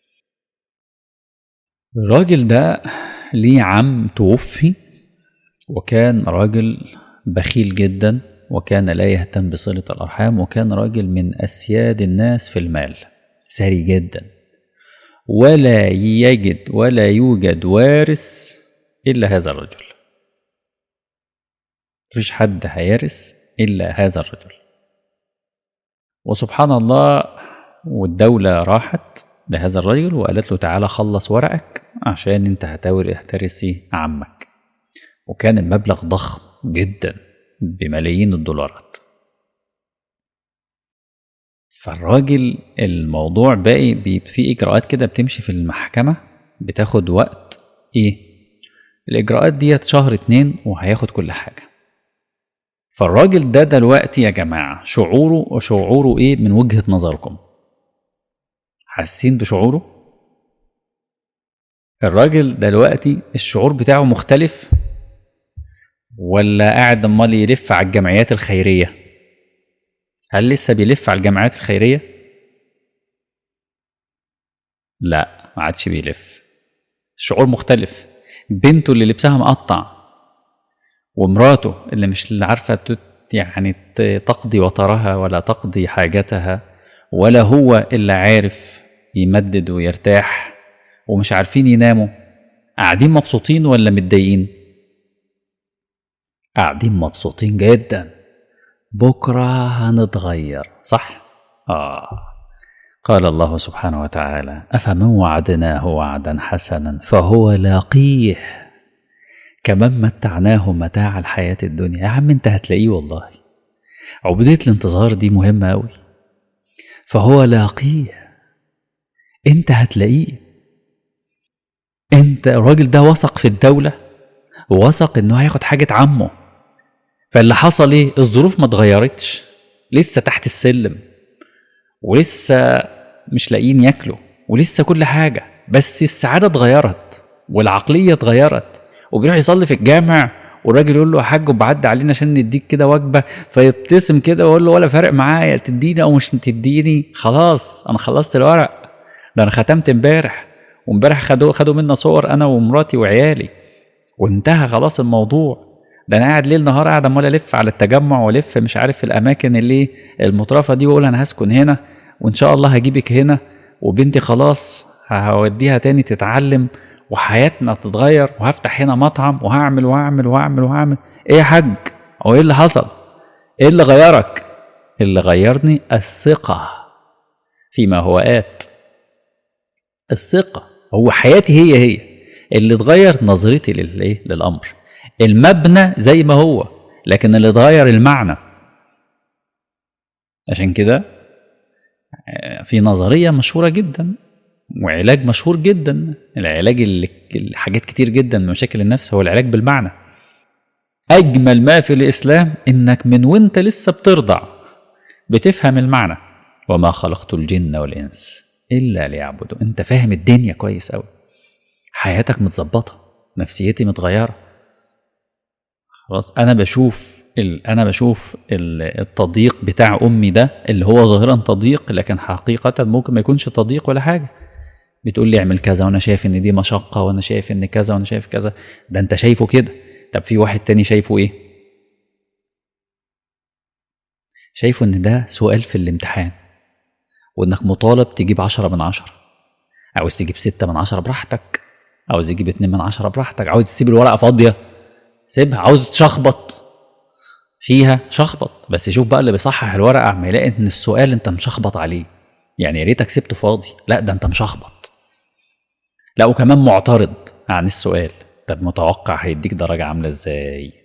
الراجل ده ليه عم توفي وكان راجل بخيل جدا وكان لا يهتم بصلة الأرحام وكان راجل من أسياد الناس في المال ثري جدا ولا يجد ولا يوجد وارث إلا هذا الرجل مفيش حد هيرث إلا هذا الرجل وسبحان الله والدولة راحت لهذا الرجل وقالت له تعالى خلص ورقك عشان انت هتوري هترثي عمك وكان المبلغ ضخم جدا بملايين الدولارات فالراجل الموضوع باقي بي- في اجراءات كده بتمشي في المحكمة بتاخد وقت ايه الاجراءات ديت شهر اتنين وهياخد كل حاجة فالراجل ده دلوقتي يا جماعة شعوره شعوره ايه من وجهة نظركم حاسين بشعوره الراجل دلوقتي الشعور بتاعه مختلف ولا قاعد امال يلف على الجمعيات الخيرية هل لسه بيلف على الجمعيات الخيرية لا ما عادش بيلف الشعور مختلف بنته اللي لبسها مقطع ومراته اللي مش اللي عارفة تت يعني ت- تقضي وطرها ولا تقضي حاجتها ولا هو اللي عارف يمدد ويرتاح ومش عارفين يناموا قاعدين مبسوطين ولا متضايقين قاعدين مبسوطين جدا بكرة هنتغير صح؟ آه قال الله سبحانه وتعالى أفمن وعدناه وعدا حسنا فهو لاقيه كمن متعناه متاع الحياة الدنيا يا عم انت هتلاقيه والله عبودية الانتظار دي مهمة أوي فهو لاقيه انت هتلاقيه انت الراجل ده وثق في الدولة ووثق انه هياخد حاجة عمه فاللي حصل ايه الظروف ما اتغيرتش لسه تحت السلم ولسه مش لاقيين ياكلوا ولسه كل حاجة بس السعادة اتغيرت والعقلية اتغيرت وبيروح يصلي في الجامع والراجل يقول له يا حاج وبعدي علينا عشان نديك كده وجبه فيبتسم كده ويقول له ولا فارق معايا تديني او مش تديني خلاص انا خلصت الورق ده انا ختمت امبارح وامبارح خدوا خدوا منا صور انا ومراتي وعيالي وانتهى خلاص الموضوع ده انا قاعد ليل نهار قاعد عمال الف على التجمع والف مش عارف في الاماكن اللي المترفه دي واقول انا هسكن هنا وان شاء الله هجيبك هنا وبنتي خلاص هوديها تاني تتعلم وحياتنا تتغير وهفتح هنا مطعم وهعمل وهعمل وهعمل وهعمل ايه يا حاج هو ايه اللي حصل ايه اللي غيرك اللي غيرني الثقة فيما هو آت الثقة هو حياتي هي هي اللي اتغير نظرتي للايه للامر المبنى زي ما هو لكن اللي اتغير المعنى عشان كده في نظريه مشهوره جدا وعلاج مشهور جدا العلاج اللي حاجات كتير جدا من مشاكل النفس هو العلاج بالمعنى اجمل ما في الاسلام انك من وانت لسه بترضع بتفهم المعنى وما خلقت الجن والانس الا ليعبدوا انت فاهم الدنيا كويس قوي حياتك متظبطه نفسيتي متغيره خلاص انا بشوف ال... انا بشوف ال- التضييق بتاع امي ده اللي هو ظاهرا تضييق لكن حقيقه ممكن ما يكونش تضييق ولا حاجه بتقول لي اعمل كذا وانا شايف ان دي مشقه وانا شايف ان كذا وانا شايف كذا ده انت شايفه كده طب في واحد تاني شايفه ايه شايفه ان ده سؤال في الامتحان وانك مطالب تجيب عشرة من عشرة عاوز تجيب ستة من عشرة براحتك عاوز تجيب اتنين من عشرة براحتك عاوز تسيب الورقة فاضية سيبها عاوز تشخبط فيها شخبط بس شوف بقى اللي بيصحح الورقة عم يلاقي ان السؤال انت مشخبط عليه يعني يا ريتك سبته فاضي لا ده انت مشخبط لا وكمان معترض عن السؤال طب متوقع هيديك درجة عاملة ازاي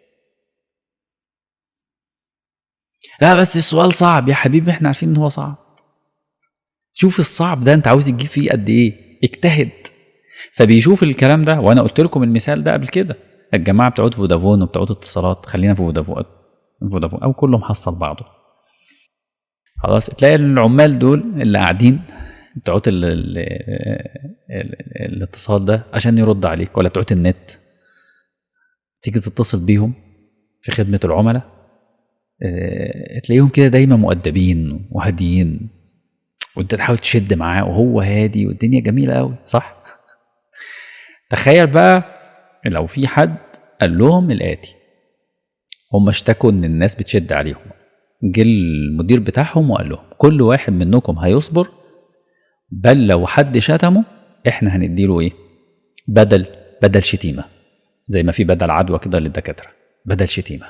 لا بس السؤال صعب يا حبيبي احنا عارفين ان هو صعب شوف الصعب ده انت عاوز تجيب فيه قد ايه اجتهد فبيشوف الكلام ده وانا قلت لكم المثال ده قبل كده الجماعه بتوع فودافون وبتوع اتصالات خلينا في فودافون فودافون او كله محصل بعضه خلاص تلاقي العمال دول اللي قاعدين بتوع ال- ال- ال- الاتصال ده عشان يرد عليك ولا بتوع النت تيجي تتصل بيهم في خدمه العملاء آه، تلاقيهم كده دايما مؤدبين وهاديين وانت تحاول تشد معاه وهو هادي والدنيا جميله قوي صح تخيل بقى لو في حد قال لهم الاتي هم اشتكوا ان الناس بتشد عليهم جه المدير بتاعهم وقال لهم كل واحد منكم هيصبر بل لو حد شتمه احنا هنديله ايه بدل بدل شتيمه زي ما في بدل عدوى كده للدكاتره بدل شتيمه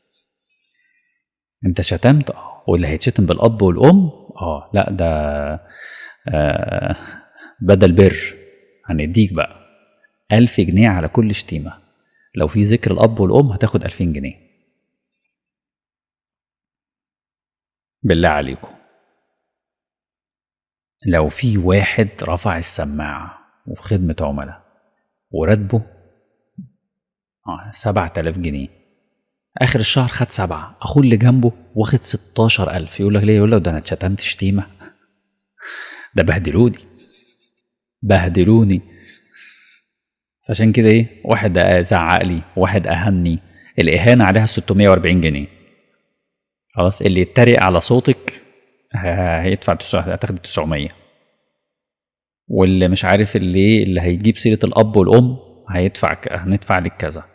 انت شتمت اه واللي هيتشتم بالاب والام اه لا ده آه بدل بر هنديك بقى ألف جنيه على كل شتيمة لو في ذكر الأب والأم هتاخد ألفين جنيه بالله عليكم لو في واحد رفع السماعة وفي خدمة عملاء وراتبه آه سبعة آلاف جنيه آخر الشهر خد سبعة أخوه اللي جنبه واخد ستاشر ألف يقول لك ليه يقول لك ده أنا اتشتمت شتيمة ده بهدلوني بهدلوني عشان كده ايه واحد زعق لي واحد اهني الاهانه عليها 640 جنيه خلاص اللي يتريق على صوتك ه- هيدفع تسع- هتاخد 900 واللي مش عارف اللي اللي هيجيب سيره الاب والام هيدفع ك- هندفع لك كذا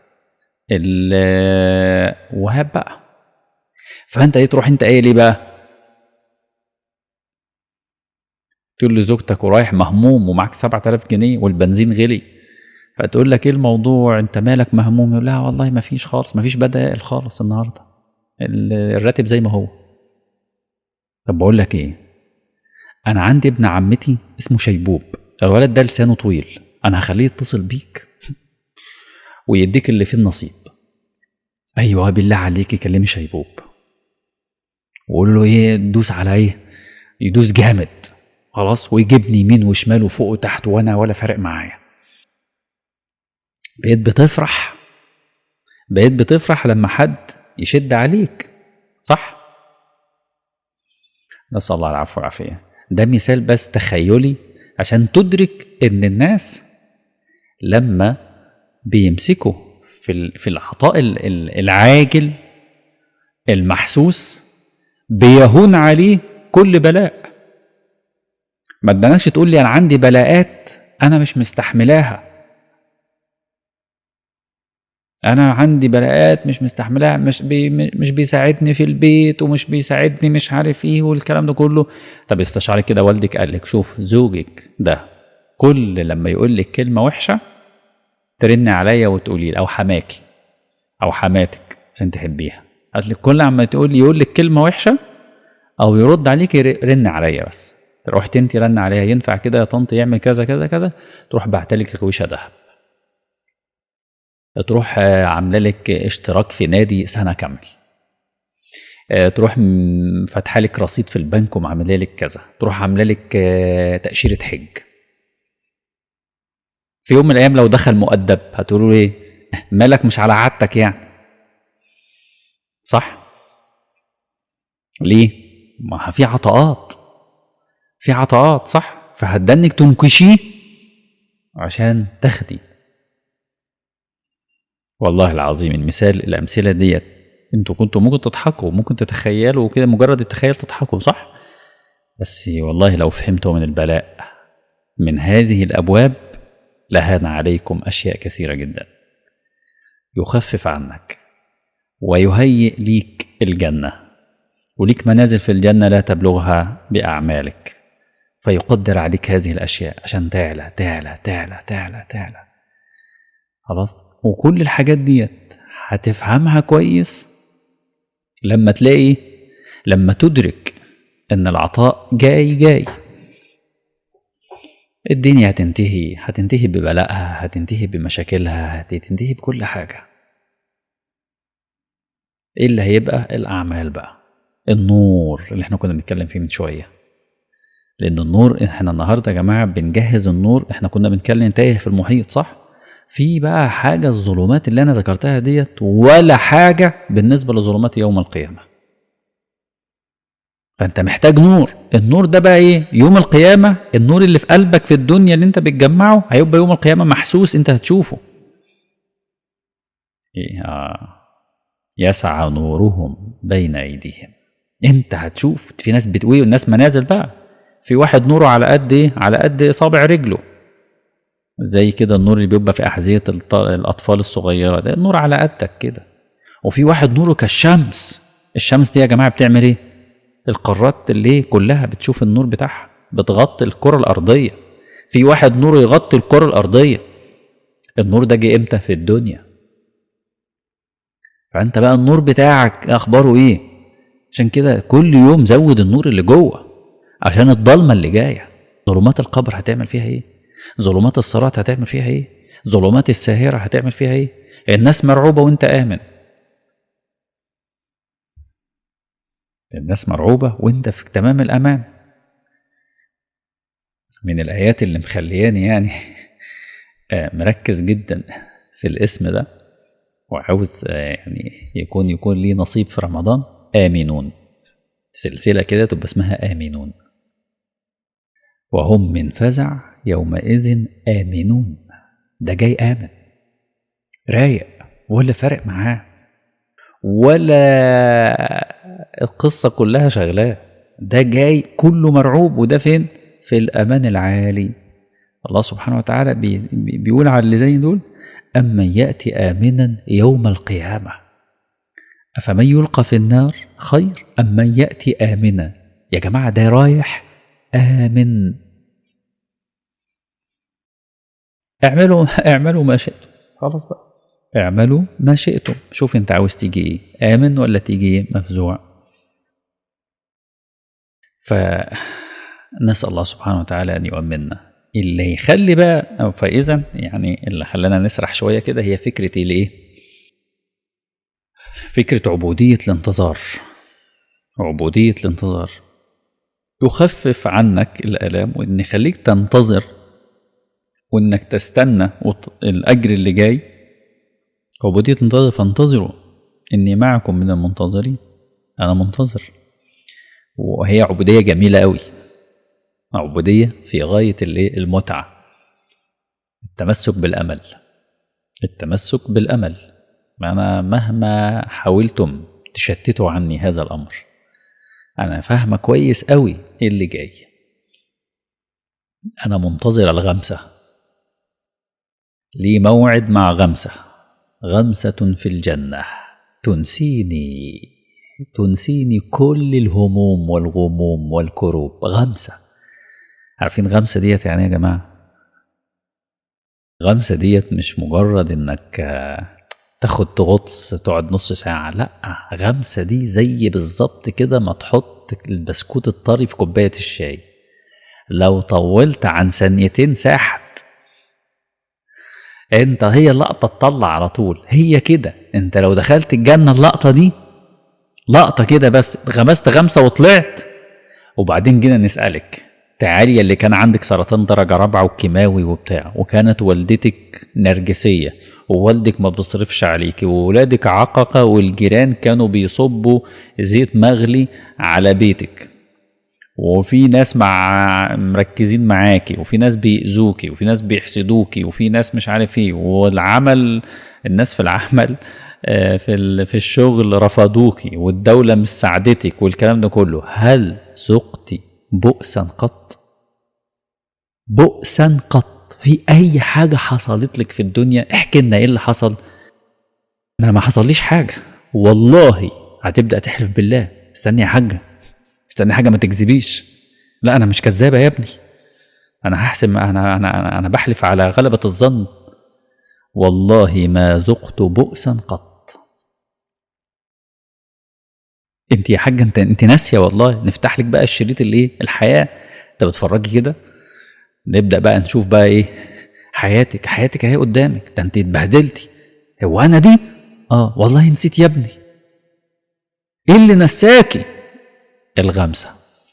ال- وهاب بقى فانت ايه تروح انت ايه ليه بقى تقول لزوجتك ورايح مهموم ومعاك 7000 جنيه والبنزين غلي فتقول لك ايه الموضوع انت مالك مهموم يقول لها والله ما فيش خالص ما فيش بدائل خالص النهارده ال- الراتب زي ما هو طب بقول لك ايه انا عندي ابن عمتي اسمه شيبوب الولد ده لسانه طويل انا هخليه يتصل بيك ويديك اللي فيه النصيب ايوه بالله عليك كلمي شيبوب وقول له ايه دوس على ايه يدوس جامد خلاص ويجيبني يمين وشمال وفوق وتحت وانا ولا فارق معايا بقيت بتفرح بقيت بتفرح لما حد يشد عليك صح نسأل الله العفو والعافية ده مثال بس تخيلي عشان تدرك ان الناس لما بيمسكوا في ال- في العطاء ال- ال- العاجل المحسوس بيهون عليه كل بلاء ما تدناش تقول لي انا عندي بلاءات انا مش مستحملاها انا عندي بلاءات مش مستحملها مش بي مش بيساعدني في البيت ومش بيساعدني مش عارف ايه والكلام ده كله طب استشعري كده والدك قال لك شوف زوجك ده كل لما يقول لك كلمه وحشه ترن عليا وتقولي لي او حماكي او حماتك عشان تحبيها قالت لك كل عما تقول يقول لك كلمه وحشه او يرد عليك رن عليا بس رحت انت رن عليها ينفع كده يا طنط يعمل كذا كذا كذا تروح بعتلك غويشه ذهب تروح آه، عامله لك اشتراك في نادي سنه كامل آه، تروح م- فاتحه لك رصيد في البنك ومعامله لك كذا تروح عامله لك آه، تاشيره حج في يوم من الايام لو دخل مؤدب هتقولوا له ايه مالك مش على عادتك يعني صح ليه ما في عطاءات في عطاءات صح فهتدنك تنكشيه عشان تاخدي والله العظيم المثال الامثله ديت انتوا كنتوا ممكن تضحكوا ممكن تتخيلوا كده مجرد التخيل تضحكوا صح بس والله لو فهمتوا من البلاء من هذه الابواب لهان عليكم اشياء كثيره جدا يخفف عنك ويهيئ ليك الجنه وليك منازل في الجنه لا تبلغها باعمالك فيقدر عليك هذه الاشياء عشان تعلى تعلى تعلى تعلى تعلى خلاص وكل الحاجات ديت هتفهمها كويس لما تلاقي لما تدرك ان العطاء جاي جاي الدنيا هتنتهي هتنتهي ببلائها هتنتهي بمشاكلها هتنتهي بكل حاجة ايه اللي هيبقى الأعمال بقى النور اللي احنا كنا بنتكلم فيه من شوية لأن النور احنا النهاردة يا جماعة بنجهز النور احنا كنا بنتكلم تايه في المحيط صح في بقى حاجة الظلمات اللي أنا ذكرتها ديت ولا حاجة بالنسبة لظلمات يوم القيامة فانت محتاج نور النور ده بقى ايه يوم القيامة النور اللي في قلبك في الدنيا اللي انت بتجمعه هيبقى يوم القيامة محسوس انت هتشوفه إيه آه. يسعى نورهم بين ايديهم انت هتشوف في ناس بتقول الناس منازل بقى في واحد نوره على قد ايه على قد صابع رجله زي كده النور اللي بيبقى في احذيه الاطفال الصغيره ده النور على قدك كده وفي واحد نوره كالشمس الشمس دي يا جماعه بتعمل ايه القارات اللي كلها بتشوف النور بتاعها بتغطي الكرة الأرضية في واحد نور يغطي الكرة الأرضية النور ده جه امتى في الدنيا فأنت بقى النور بتاعك أخباره إيه عشان كده كل يوم زود النور اللي جوه عشان الضلمة اللي جاية ظلمات القبر هتعمل فيها إيه ظلمات الصراط هتعمل فيها إيه ظلمات الساهرة هتعمل فيها إيه الناس مرعوبة وأنت آمن الناس مرعوبة وانت في تمام الأمان من الآيات اللي مخلياني يعني مركز جدا في الاسم ده وعاوز يعني يكون يكون لي نصيب في رمضان آمنون سلسلة كده تبقى اسمها آمنون وهم من فزع يومئذ آمنون ده جاي آمن رايق ولا فارق معاه ولا القصة كلها شغلاه ده جاي كله مرعوب وده فين في الأمان العالي الله سبحانه وتعالى بي بيقول على اللي زي دول أمن يأتي آمنا يوم القيامة أفمن يلقى في النار خير أم من يأتي آمنا يا جماعة ده رايح آمن اعملوا اعملوا ما شئتم خلاص بقى اعملوا ما شئتم شوف انت عاوز تيجي ايه امن ولا تيجي ايه مفزوع فنسال الله سبحانه وتعالى ان يؤمننا اللي يخلي بقى او فاذا يعني اللي خلانا نسرح شويه كده هي فكره الايه فكره عبوديه الانتظار عبوديه الانتظار يخفف عنك الالام وان يخليك تنتظر وانك تستنى الاجر اللي جاي عبودية انتظر فانتظروا إني معكم من المنتظرين أنا منتظر وهي عبودية جميلة أوي عبودية في غاية المتعة التمسك بالأمل التمسك بالأمل أنا مهما حاولتم تشتتوا عني هذا الأمر أنا فاهمة كويس أوي إيه اللي جاي أنا منتظر الغمسة لي موعد مع غمسة غمسة في الجنة تنسيني تنسيني كل الهموم والغموم والكروب غمسة عارفين غمسة ديت يعني يا جماعة غمسة ديت مش مجرد انك تاخد تغطس تقعد نص ساعة لا غمسة دي زي بالظبط كده ما تحط البسكوت الطري في كوباية الشاي لو طولت عن ثانيتين ساحت انت هي اللقطه تطلع على طول هي كده انت لو دخلت الجنه اللقطه دي لقطه كده بس غمست غمسه وطلعت وبعدين جينا نسالك تعالي اللي كان عندك سرطان درجه رابعه وكيماوي وبتاع وكانت والدتك نرجسيه ووالدك ما بيصرفش عليكي وولادك عققه والجيران كانوا بيصبوا زيت مغلي على بيتك وفي ناس مع مركزين معاكي وفي ناس بيأذوكي وفي ناس بيحسدوكي وفي ناس مش عارف ايه والعمل الناس في العمل آه، في ال- في الشغل رفضوكي والدولة مش ساعدتك والكلام ده كله هل ذقتي بؤسا قط؟ بؤسا قط في أي حاجة حصلت لك في الدنيا احكي لنا ايه اللي حصل أنا ما حصليش حاجة والله هتبدأ تحلف بالله استني يا حاجة استني حاجة ما تكذبيش لا أنا مش كذابة يا ابني أنا هحسب أنا أنا أنا, أنا بحلف على غلبة الظن والله ما ذقت بؤسا قط انت يا حاجه انت انت ناسيه والله نفتح لك بقى الشريط اللي ايه الحياه انت بتفرجي كده نبدا بقى نشوف بقى ايه حياتك حياتك اهي قدامك ده انت اتبهدلتي هو انا دي اه والله نسيت يا ابني ايه اللي نساكي الغمسه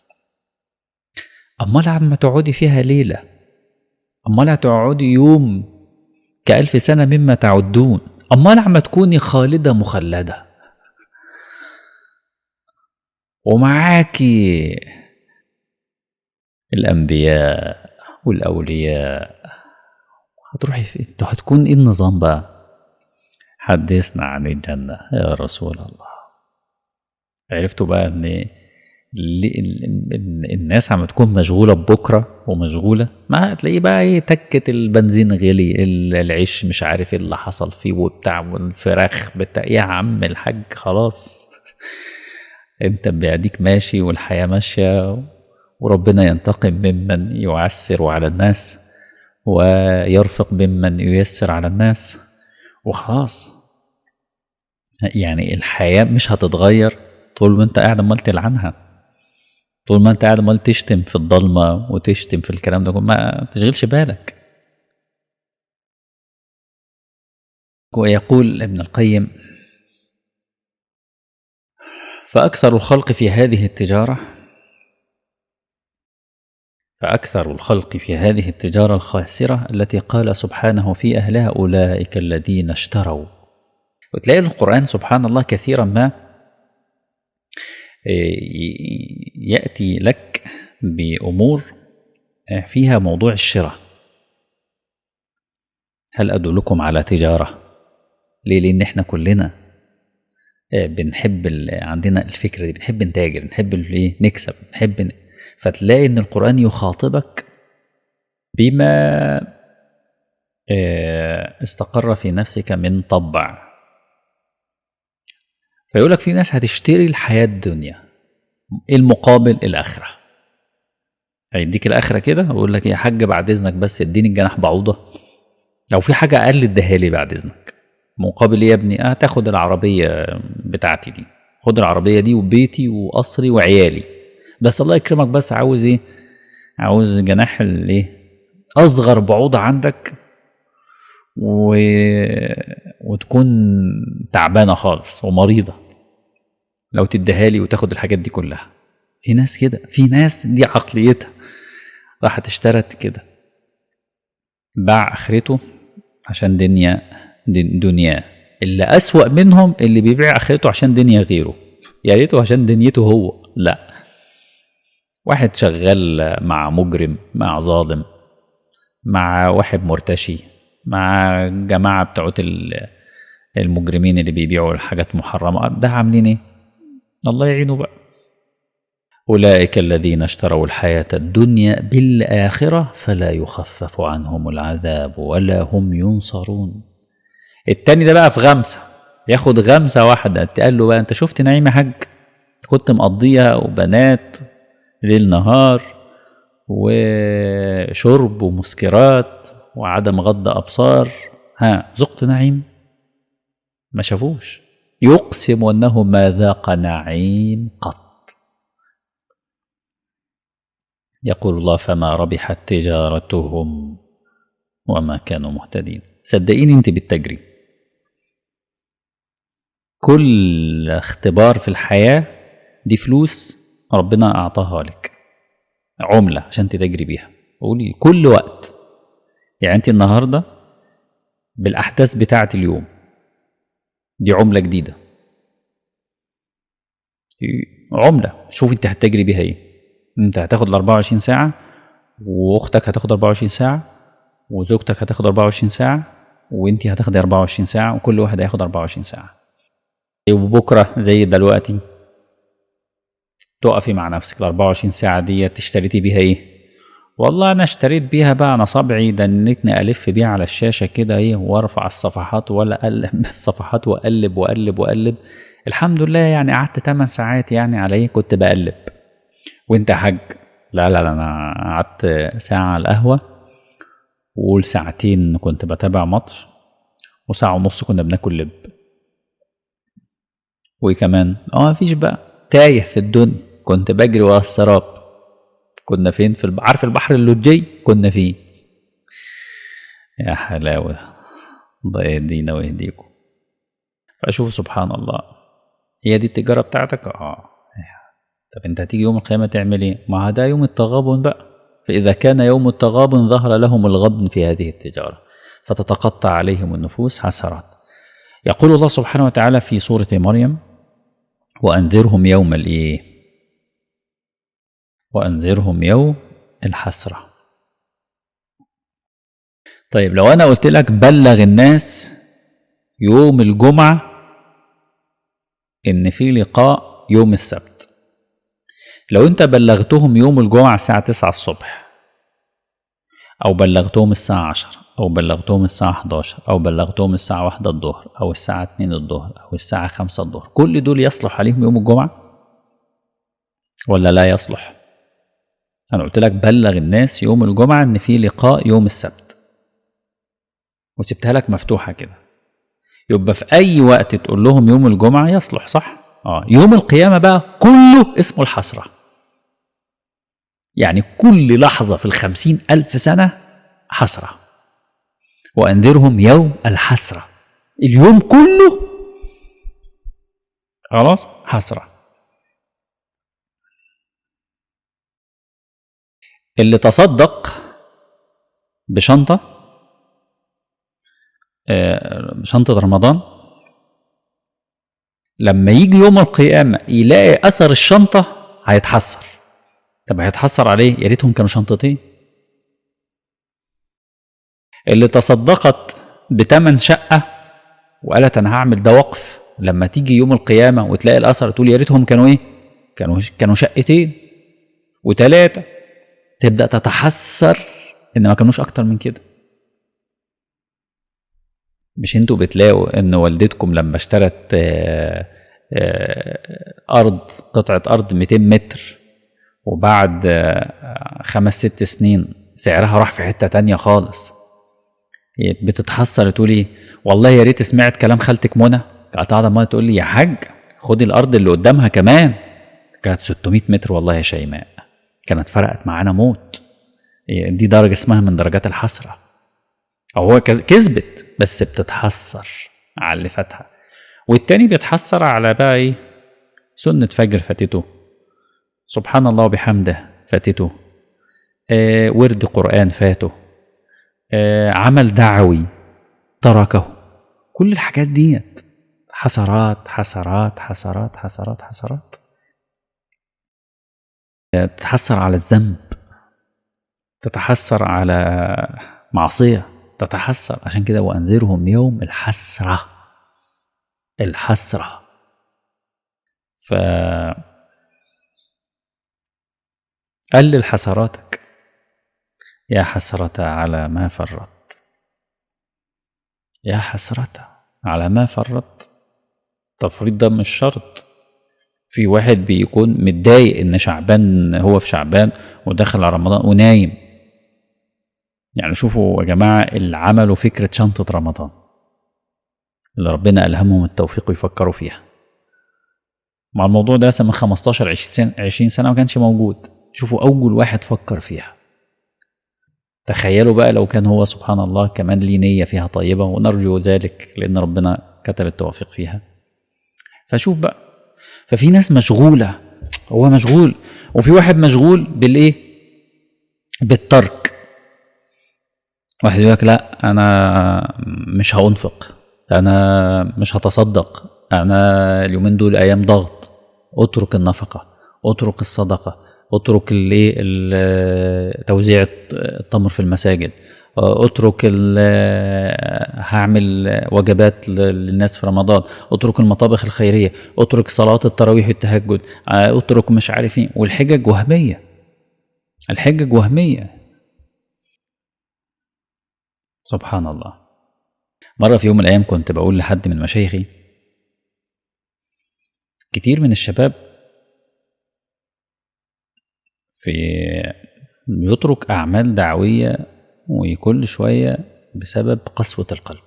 امال عم تقعدي فيها ليله امال هتقعدي يوم كألف سنة مما تعدون أمال عم تكوني خالدة مخلدة ومعاكي الأنبياء والأولياء هتروحي فين؟ انتوا هتكون ايه النظام بقى؟ حدثنا عن الجنة يا رسول الله عرفتوا بقى ان ليه ال- ال- الناس عم تكون مشغولة ببكرة ومشغولة ما هتلاقيه بقى ايه تكة البنزين غلي ال- العيش مش عارف ايه اللي حصل فيه وبتاع والفراخ بتاع يا عم الحاج خلاص انت بيديك ماشي والحياة ماشية وربنا ينتقم ممن يعسر على الناس ويرفق ممن ييسر على الناس وخلاص يعني الحياة مش هتتغير طول ما انت قاعد عمال تلعنها طول ما انت قاعد عمال تشتم في الضلمة وتشتم في الكلام ده كله، ما تشغلش بالك ويقول ابن القيم فأكثر الخلق في هذه التجارة فأكثر الخلق في هذه التجارة الخاسرة التي قال سبحانه في أهلها أولئك الذين اشتروا وتلاقي القرآن سبحان الله كثيرا ما يأتي لك بأمور فيها موضوع الشراء هل أدلكم على تجارة ليه لأن احنا كلنا بنحب ال- عندنا الفكرة دي بنحب نتاجر بنحب الايه نكسب نحب ن... فتلاقي ان القرآن يخاطبك بما آه، استقر في نفسك من طبع فيقول لك في ناس هتشتري الحياة الدنيا المقابل الآخرة هيديك الآخرة كده ويقول لك يا حاج بعد إذنك بس اديني الجناح بعوضة لو في حاجة أقل اديها لي بعد إذنك مقابل إيه يا ابني هتاخد العربية بتاعتي دي خد العربية دي وبيتي وقصري وعيالي بس الله يكرمك بس عاوز ايه عاوز جناح الايه اصغر بعوضة عندك و... وتكون تعبانة خالص ومريضة لو تديها لي وتاخد الحاجات دي كلها في ناس كده في ناس دي عقليتها راحت اشترت كده باع اخرته عشان دنيا دن- دنياه اللي أسوأ منهم اللي بيبيع اخرته عشان دنيا غيره يا ريته عشان دنيته هو لا واحد شغال مع مجرم مع ظالم مع واحد مرتشي مع جماعة بتوعت ال- المجرمين اللي بيبيعوا الحاجات محرمة ده عاملين ايه الله يعينه بقى أولئك الذين اشتروا الحياة الدنيا بالآخرة فلا يخفف عنهم العذاب ولا هم ينصرون التاني ده بقى في غمسة ياخد غمسة واحدة تقال له بقى انت شفت نعيم يا حاج كنت مقضيها وبنات ليل نهار وشرب ومسكرات وعدم غض أبصار ها ذقت نعيم ما شافوش يقسم أنه ما ذاق نعيم قط يقول الله فما ربحت تجارتهم وما كانوا مهتدين صدقيني انت بالتجري كل اختبار في الحياة دي فلوس ربنا أعطاها لك عملة عشان تتجري بيها قولي كل وقت يعني انت النهاردة بالأحداث بتاعة اليوم دي عملة جديدة دي عملة شوف انت هتجري بيها ايه انت هتاخد ال 24 ساعه واختك هتاخد 24 ساعه وزوجتك هتاخد 24 ساعه وانت هتاخدي 24 ساعه وكل واحد هياخد 24 ساعه وبكره زي دلوقتي تقفي مع نفسك ال 24 ساعه دي اشتريتي بيها ايه والله انا اشتريت بيها بقى انا صبعي دنتني الف بيها على الشاشه كده ايه وارفع الصفحات ولا اقلب الصفحات واقلب واقلب واقلب الحمد لله يعني قعدت 8 ساعات يعني على ايه كنت بقلب وانت يا حاج لا لا لا انا قعدت ساعه على القهوه وقول ساعتين كنت بتابع ماتش وساعه ونص كنا بناكل لب وكمان اه مفيش بقى تايه في الدنيا كنت بجري ورا السراب كنا فين في الب... عارف البحر اللوجي كنا فيه يا حلاوة الله يهدينا ويهديكم فأشوف سبحان الله هي دي التجارة بتاعتك اه طب انت هتيجي يوم القيامة تعمل ايه ما ده يوم التغابن بقى فإذا كان يوم التغابن ظهر لهم الغبن في هذه التجارة فتتقطع عليهم النفوس حسرات يقول الله سبحانه وتعالى في سورة مريم وأنذرهم يوم الإيه وأنذرهم يوم الحسرة طيب لو أنا قلت لك بلغ الناس يوم الجمعة إن في لقاء يوم السبت لو أنت بلغتهم يوم الجمعة الساعة 9 الصبح أو بلغتهم الساعة 10 أو بلغتهم الساعة 11 أو بلغتهم الساعة 1 الظهر أو الساعة 2 الظهر أو الساعة 5 الظهر كل دول يصلح عليهم يوم الجمعة ولا لا يصلح أنا قلت لك بلغ الناس يوم الجمعة إن في لقاء يوم السبت وسبتها لك مفتوحة كده يبقى في أي وقت تقول لهم يوم الجمعة يصلح صح؟ آه يوم القيامة بقى كله اسمه الحسرة يعني كل لحظة في الخمسين ألف سنة حسرة وأنذرهم يوم الحسرة اليوم كله خلاص حسرة اللي تصدق بشنطة بشنطة رمضان لما يجي يوم القيامة يلاقي أثر الشنطة هيتحسر طب هيتحسر عليه يا ريتهم كانوا شنطتين اللي تصدقت بتمن شقة وقالت أنا هعمل ده وقف لما تيجي يوم القيامة وتلاقي الأثر تقول يا ريتهم كانوا إيه؟ كانوا كانوا شقتين وتلاتة تبدأ تتحسر إن ما كانوش أكتر من كده مش انتوا بتلاقوا ان والدتكم لما اشترت آآ آآ ارض قطعه ارض 200 متر وبعد خمس ست سنين سعرها راح في حته تانية خالص بتتحسر تقولي والله يا ريت سمعت كلام خالتك منى كانت قاعده منى تقول لي يا حاج خدي الارض اللي قدامها كمان كانت 600 متر والله يا شيماء كانت فرقت معانا موت دي درجه اسمها من درجات الحسره او هو كذبت بس بتتحسر على اللي فاتها والتاني بيتحسر على بقى ايه سنة فجر فاتته سبحان الله وبحمده فاتته آه ورد قرآن فاته آه عمل دعوي تركه كل الحاجات ديت حسرات حسرات حسرات حسرات حسرات تتحسر على الذنب تتحسر على معصيه تتحسر عشان كده وأنذرهم يوم الحسرة الحسرة ف قلل حسراتك يا حسرة على ما فرط يا حسرة على ما فرط تفريط ده مش شرط في واحد بيكون متضايق ان شعبان هو في شعبان ودخل على رمضان ونايم يعني شوفوا يا جماعة اللي عملوا فكرة شنطة رمضان اللي ربنا ألهمهم التوفيق ويفكروا فيها مع الموضوع ده من 15 20 سنة ما كانش موجود شوفوا أول واحد فكر فيها تخيلوا بقى لو كان هو سبحان الله كمان ليه نية فيها طيبة ونرجو ذلك لأن ربنا كتب التوفيق فيها فشوف بقى ففي ناس مشغولة هو مشغول وفي واحد مشغول بالإيه بالترك واحد يقول لك لا انا مش هانفق انا مش هتصدق انا اليومين دول ايام ضغط اترك النفقه اترك الصدقه اترك الايه ال- توزيع التمر في المساجد اترك ال- هعمل وجبات ل- للناس في رمضان اترك المطابخ الخيريه اترك صلاه التراويح والتهجد اترك مش عارف ايه والحجج وهميه الحجج وهميه سبحان الله مره في يوم من الايام كنت بقول لحد من مشايخي كتير من الشباب في يترك أعمال دعوية وكل شوية بسبب قسوة القلب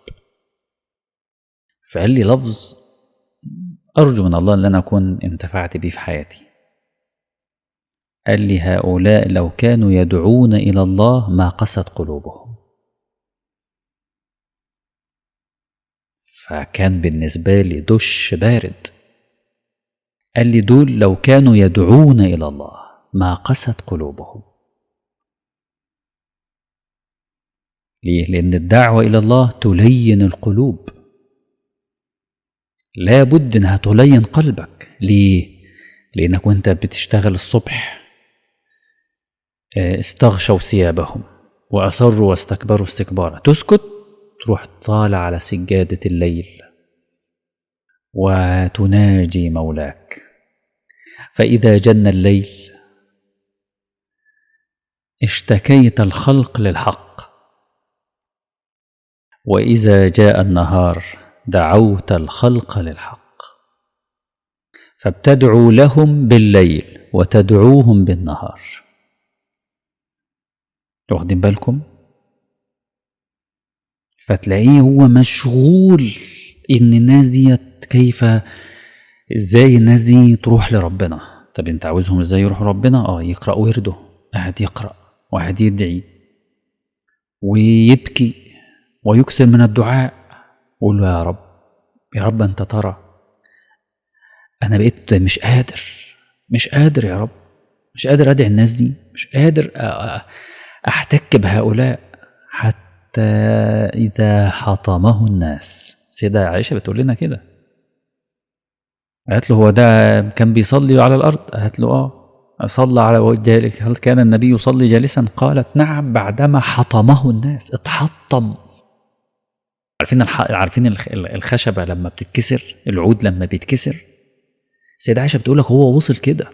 فقال لي لفظ أرجو من الله أن أنا أكون انتفعت بيه في حياتي قال لي هؤلاء لو كانوا يدعون إلى الله ما قست قلوبهم فكان بالنسبة لي دش بارد قال لي دول لو كانوا يدعون إلى الله ما قست قلوبهم ليه؟ لأن الدعوة إلى الله تلين القلوب لا بد إنها تلين قلبك ليه؟ لأنك وأنت بتشتغل الصبح استغشوا ثيابهم وأصروا واستكبروا استكبارا تسكت تروح طالع على سجادة الليل وتناجي مولاك فإذا جن الليل اشتكيت الخلق للحق واذا جاء النهار دعوت الخلق للحق فبتدعو لهم بالليل وتدعوهم بالنهار واخدين بالكم فتلاقيه هو مشغول ان الناس ديت كيف ازاي الناس دي تروح لربنا طب انت عاوزهم ازاي يروحوا ربنا اه يقرا ورده قاعد يقرا وقاعد يدعي ويبكي ويكثر من الدعاء ويقول له يا رب يا رب انت ترى انا بقيت مش قادر مش قادر يا رب مش قادر ادعي الناس دي مش قادر احتك بهؤلاء حتى اذا حطمه الناس سيدة عائشة بتقول لنا كده قالت له هو ده كان بيصلي على الارض قالت له اه صلى على وجه هل كان النبي يصلي جالسا قالت نعم بعدما حطمه الناس اتحطم عارفين الح... عارفين الخشبه لما بتتكسر العود لما بيتكسر سيدة عائشه بتقول لك هو وصل كده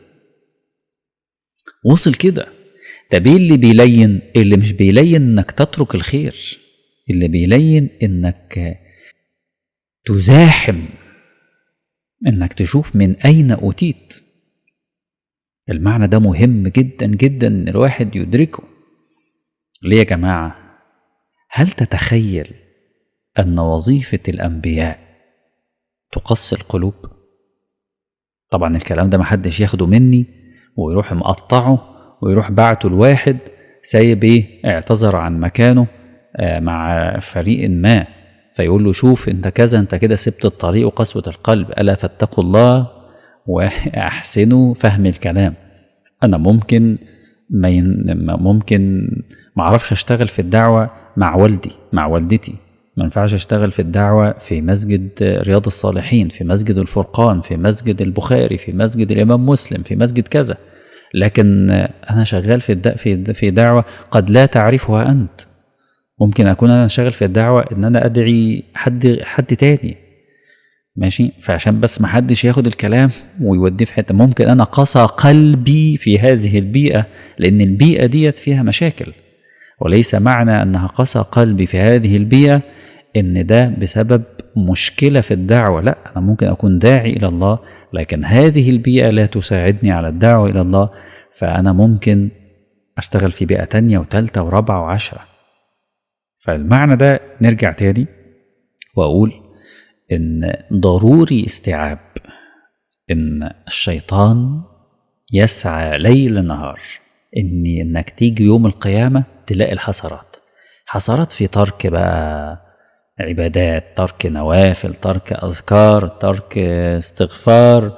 وصل كده طب ايه اللي بيلين اللي مش بيلين انك تترك الخير اللي بيلين انك تزاحم انك تشوف من اين اوتيت المعنى ده مهم جدا جدا ان الواحد يدركه ليه يا جماعه هل تتخيل ان وظيفه الانبياء تقسي القلوب طبعا الكلام ده محدش ياخده مني ويروح مقطعه ويروح بعته لواحد سايب ايه اعتذر عن مكانه مع فريق ما فيقول له شوف انت كذا انت كده سبت الطريق وقسوة القلب ألا فاتقوا الله وأحسنوا فهم الكلام أنا ممكن ما ين... ممكن ما اعرفش اشتغل في الدعوة مع والدي مع والدتي ما ينفعش اشتغل في الدعوة في مسجد رياض الصالحين في مسجد الفرقان في مسجد البخاري في مسجد الإمام مسلم في مسجد كذا لكن أنا شغال في الد... في في دعوة قد لا تعرفها أنت ممكن أكون أنا شغال في الدعوة إن أنا أدعي حد حد تاني ماشي فعشان بس ما حدش ياخد الكلام ويوديه في حتة ممكن أنا قسى قلبي في هذه البيئة لأن البيئة ديت فيها مشاكل وليس معنى أنها قسى قلبي في هذه البيئة إن ده بسبب مشكلة في الدعوة لا أنا ممكن أكون داعي إلى الله لكن هذه البيئة لا تساعدني على الدعوة إلى الله فأنا ممكن أشتغل في بيئة تانية وتالتة ورابعة وعشرة فالمعنى ده نرجع تاني وأقول إن ضروري استيعاب إن الشيطان يسعى ليل نهار إن إنك تيجي يوم القيامة تلاقي الحسرات حسرات في ترك بقى عبادات ترك نوافل ترك أذكار ترك استغفار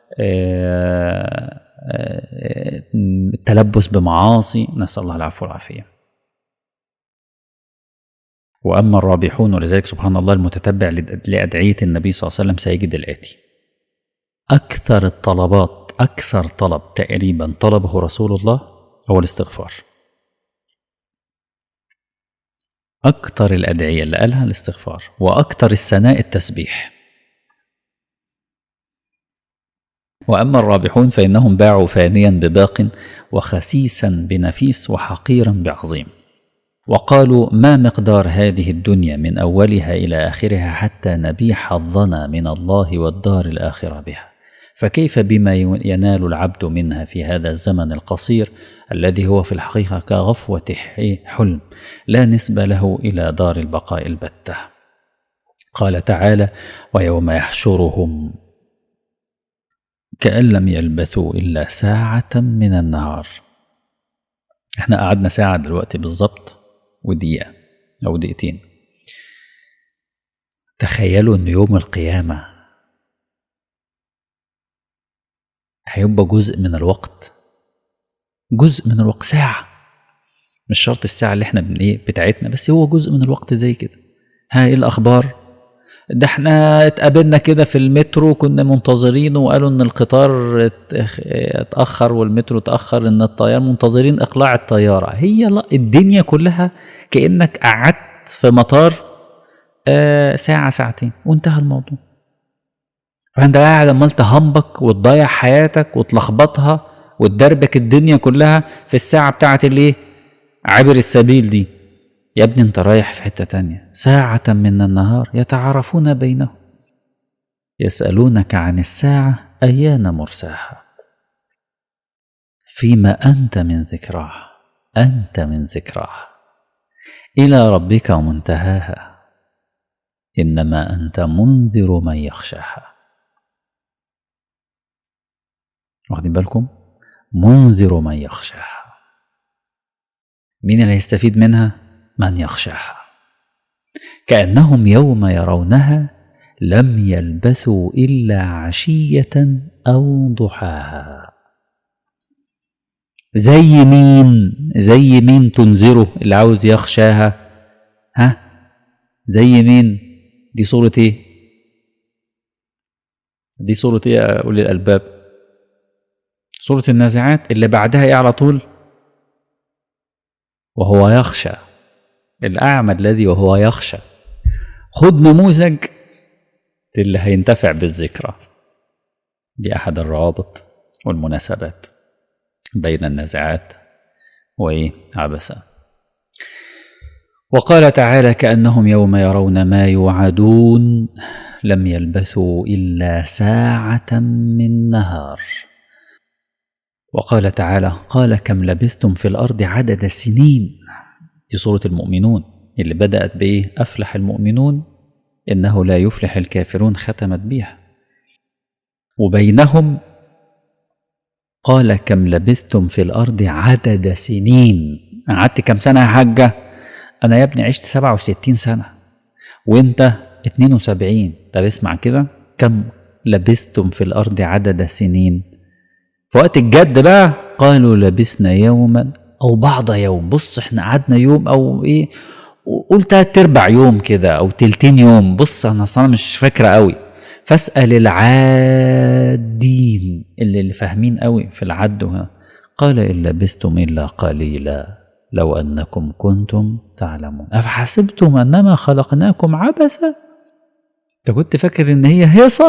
التلبس بمعاصي نسأل الله العفو والعافية وأما الرابحون ولذلك سبحان الله المتتبع لأدعية النبي صلى الله عليه وسلم سيجد الآتي أكثر الطلبات أكثر طلب تقريبا طلبه رسول الله هو الاستغفار أكثر الأدعية اللي قالها الاستغفار وأكثر الثناء التسبيح وأما الرابحون فإنهم باعوا فانيا بباق وخسيسا بنفيس وحقيرا بعظيم وقالوا ما مقدار هذه الدنيا من أولها إلى آخرها حتى نبيع حظنا من الله والدار الآخرة بها فكيف بما ينال العبد منها في هذا الزمن القصير الذي هو في الحقيقة كغفوة حلم لا نسبة له إلى دار البقاء البتة قال تعالى ويوم يحشرهم كأن لم يلبثوا إلا ساعة من النهار احنا قعدنا ساعة دلوقتي بالظبط ودقيقة أو دقيقتين تخيلوا إن يوم القيامة هيبقى جزء من الوقت جزء من الوقت ساعة مش شرط الساعة اللي احنا بن ايه بتاعتنا بس هو جزء من الوقت زي كده ها ايه الأخبار ده احنا اتقابلنا كده في المترو كنا منتظرين وقالوا ان القطار اتأخر والمترو اتأخر ان الطيار منتظرين اقلاع الطيارة هي لا الدنيا كلها كأنك قعدت في مطار آه ساعة ساعتين وانتهى الموضوع فانت قاعد عمال تهمبك وتضيع حياتك وتلخبطها وتدربك الدنيا كلها في الساعة بتاعت الايه عبر السبيل دي يا ابني انت رايح في حتة تانية ساعة من النهار يتعارفون بينهم يسألونك عن الساعة أيان مرساها فيما أنت من ذكراها أنت من ذكراها إلى ربك منتهاها إنما أنت منذر من يخشاها واخدين بالكم منذر من يخشاها مين اللي هيستفيد منها من يخشاها كأنهم يوم يرونها لم يلبثوا إلا عشية أو ضحاها زي مين زي مين تنذره اللي عاوز يخشاها ها زي مين دي صورة ايه دي صورة ايه يا أولي الألباب سورة النازعات اللي بعدها ايه على طول وهو يخشى الأعمى الذي وهو يخشى خد نموذج اللي هينتفع بالذكرى دي أحد الروابط والمناسبات بين النازعات وإيه عبسة وقال تعالى كأنهم يوم يرون ما يوعدون لم يلبثوا إلا ساعة من نهار وقال تعالى قال كم لبثتم في الأرض عدد سنين دي سورة المؤمنون اللي بدأت بإيه أفلح المؤمنون إنه لا يفلح الكافرون ختمت بيها وبينهم قال كم لبثتم في الأرض عدد سنين قعدت كم سنة يا حاجة أنا يا ابني عشت سبعة وستين سنة وانت اتنين وسبعين طب اسمع كده كم لبثتم في الأرض عدد سنين في وقت الجد بقى قالوا لبسنا يوما او بعض يوم بص احنا قعدنا يوم او ايه قول تلات ارباع يوم كده او تلتين يوم بص انا اصلا مش فاكره قوي فاسال العادين اللي, اللي فاهمين قوي في العد هنا قال ان لبستم الا قليلا لو انكم كنتم تعلمون افحسبتم انما خلقناكم عبثا انت كنت فاكر ان هي هيصه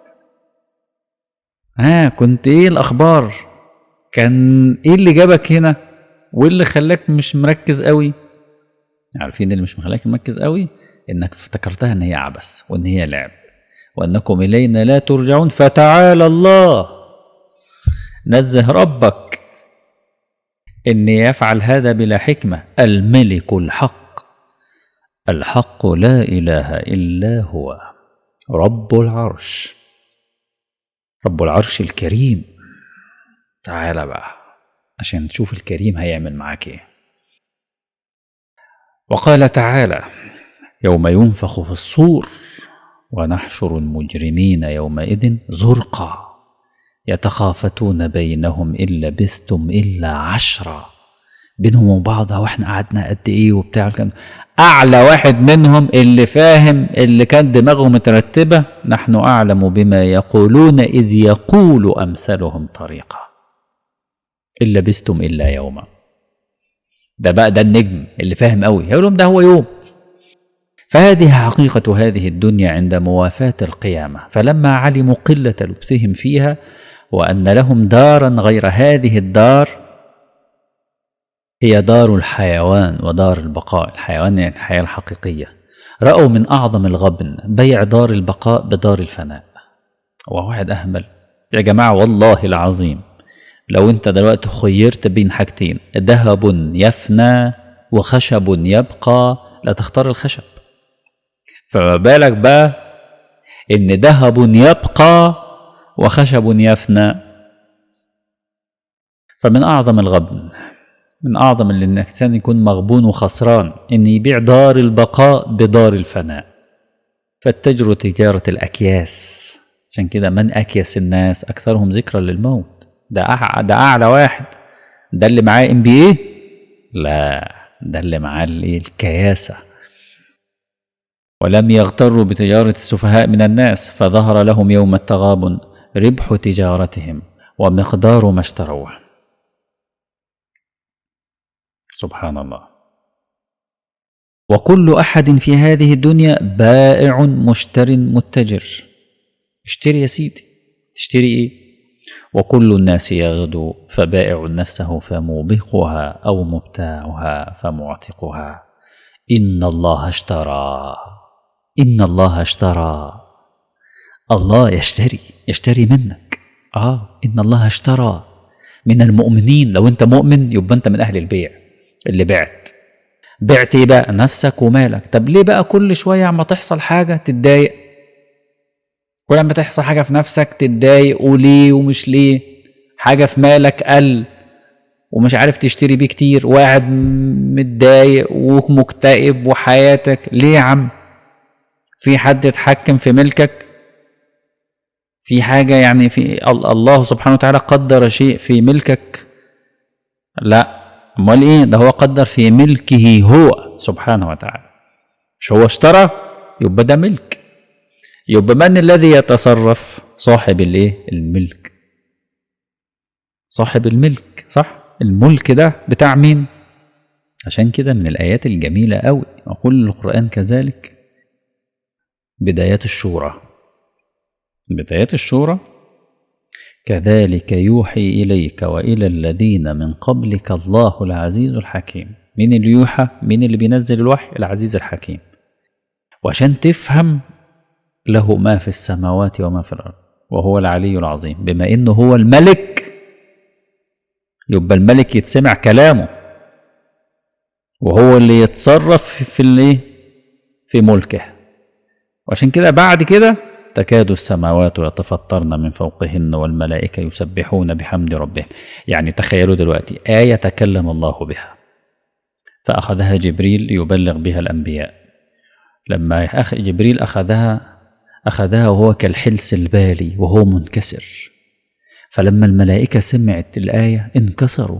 ها كنت ايه الاخبار كان ايه اللي جابك هنا وايه اللي خلاك مش مركز قوي عارفين اللي مش مخلاك مركز قوي انك افتكرتها ان هي عبث وان هي لعب وانكم الينا لا ترجعون فتعالى الله نزه ربك ان يفعل هذا بلا حكمه الملك الحق الحق لا اله الا هو رب العرش رب العرش الكريم تعالى بقى عشان تشوف الكريم هيعمل معاك ايه وقال تعالى يوم ينفخ في الصور ونحشر المجرمين يومئذ زرقا يتخافتون بينهم إن لبثتم إلا عشرة بينهم وبعض واحنا قعدنا قد ايه وبتاع كان اعلى واحد منهم اللي فاهم اللي كان دماغه مترتبه نحن أعلم بما يقولون إذ يقول أمثلهم طريقا إن لبستم إلا يوما ده بقى ده النجم اللي فاهم قوي يقول لهم ده هو يوم فهذه حقيقة هذه الدنيا عند موافاة القيامة فلما علموا قلة لبثهم فيها وأن لهم دارا غير هذه الدار هي دار الحيوان ودار البقاء الحيوان يعني الحياة الحقيقية رأوا من أعظم الغبن بيع دار البقاء بدار الفناء وواحد أهمل يا جماعة والله العظيم لو أنت دلوقتي خيرت بين حاجتين ذهب يفنى وخشب يبقى لا تختار الخشب فما بالك بقى إن ذهب يبقى وخشب يفنى فمن أعظم الغبن من أعظم اللي إن الإنسان يكون مغبون وخسران إن يبيع دار البقاء بدار الفناء فاتجروا تجارة الأكياس عشان كده من أكيس الناس أكثرهم ذكرا للموت ده أع... ده أعلى واحد ده اللي معاه ام بي ايه لا ده اللي معاه الإيه؟ الكياسة ولم يغتروا بتجارة السفهاء من الناس فظهر لهم يوم التغابن ربح تجارتهم ومقدار ما اشتروه سبحان الله وكل احد في هذه الدنيا بائع مشتر متجر اشتري يا سيدي تشتري ايه وكل الناس يغدو فبائع نفسه فموبقها او مبتاعها فمعتقها ان الله اشترى ان الله اشترى الله يشتري يشتري منك اه ان الله اشترى من المؤمنين لو انت مؤمن يبقى انت من اهل البيع اللي بعت بعت ايه بقى نفسك ومالك طب ليه بقى كل شويه عما تحصل حاجه تتضايق كل ما تحصل حاجه في نفسك تتضايق وليه ومش ليه حاجه في مالك قل ومش عارف تشتري بيه كتير وقاعد متضايق ومكتئب وحياتك ليه يا عم في حد يتحكم في ملكك في حاجة يعني في الله سبحانه وتعالى قدر شيء في ملكك لا امال ايه ده هو قدر في ملكه هو سبحانه وتعالى مش هو اشترى يبقى ده ملك يبقى من الذي يتصرف صاحب الايه الملك صاحب الملك صح الملك ده بتاع مين عشان كده من الايات الجميله قوي وكل القران كذلك بدايات الشورى بدايات الشورى كذلك يوحي إليك وإلى الذين من قبلك الله العزيز الحكيم مين اللي يوحى مين اللي بينزل الوحي العزيز الحكيم وعشان تفهم له ما في السماوات وما في الأرض وهو العلي العظيم بما إنه هو الملك يبقى الملك يتسمع كلامه وهو اللي يتصرف في الايه في ملكه وعشان كده بعد كده تكاد السماوات يتفطرن من فوقهن والملائكة يسبحون بحمد ربهم يعني تخيلوا دلوقتي آية تكلم الله بها فأخذها جبريل يبلغ بها الأنبياء لما أخ جبريل أخذها أخذها وهو كالحلس البالي وهو منكسر فلما الملائكة سمعت الآية انكسروا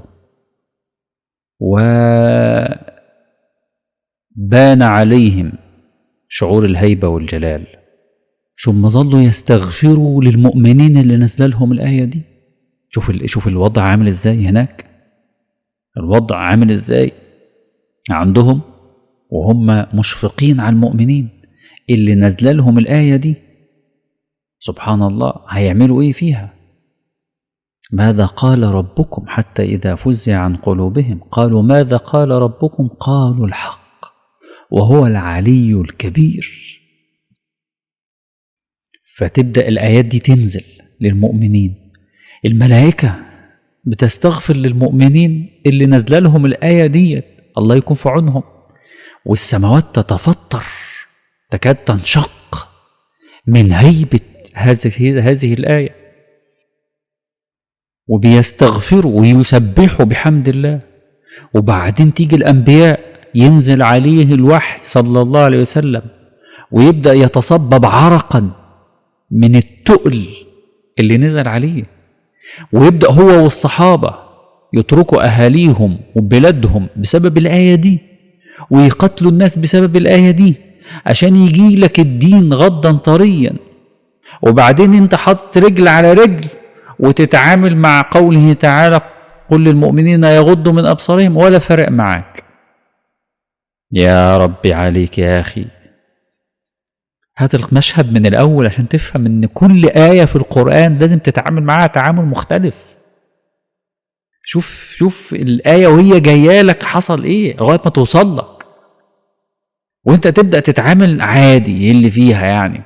وبان عليهم شعور الهيبة والجلال ثم ظلوا يستغفروا للمؤمنين اللي نزل لهم الآية دي شوف ال... شوف الوضع عامل ازاي هناك الوضع عامل ازاي عندهم وهم مشفقين على المؤمنين اللي نزل لهم الآية دي سبحان الله هيعملوا ايه فيها ماذا قال ربكم حتى إذا فزع عن قلوبهم قالوا ماذا قال ربكم قالوا الحق وهو العلي الكبير فتبدا الايات دي تنزل للمؤمنين الملائكه بتستغفر للمؤمنين اللي نازله لهم الايه ديت الله يكون في عونهم والسماوات تتفطر تكاد تنشق من هيبه هذه هذه الايه وبيستغفروا ويسبحوا بحمد الله وبعدين تيجي الانبياء ينزل عليه الوحي صلى الله عليه وسلم ويبدا يتصبب عرقا من التقل اللي نزل عليه ويبدا هو والصحابه يتركوا اهاليهم وبلادهم بسبب الايه دي ويقتلوا الناس بسبب الايه دي عشان يجي لك الدين غضا طريا وبعدين انت حاطط رجل على رجل وتتعامل مع قوله تعالى قل للمؤمنين يغضوا من ابصارهم ولا فرق معاك يا ربي عليك يا اخي هذا المشهد من الاول عشان تفهم ان كل ايه في القران لازم تتعامل معاها تعامل مختلف شوف شوف الايه وهي جايه لك حصل ايه لغايه ما توصل لك وانت تبدا تتعامل عادي ايه اللي فيها يعني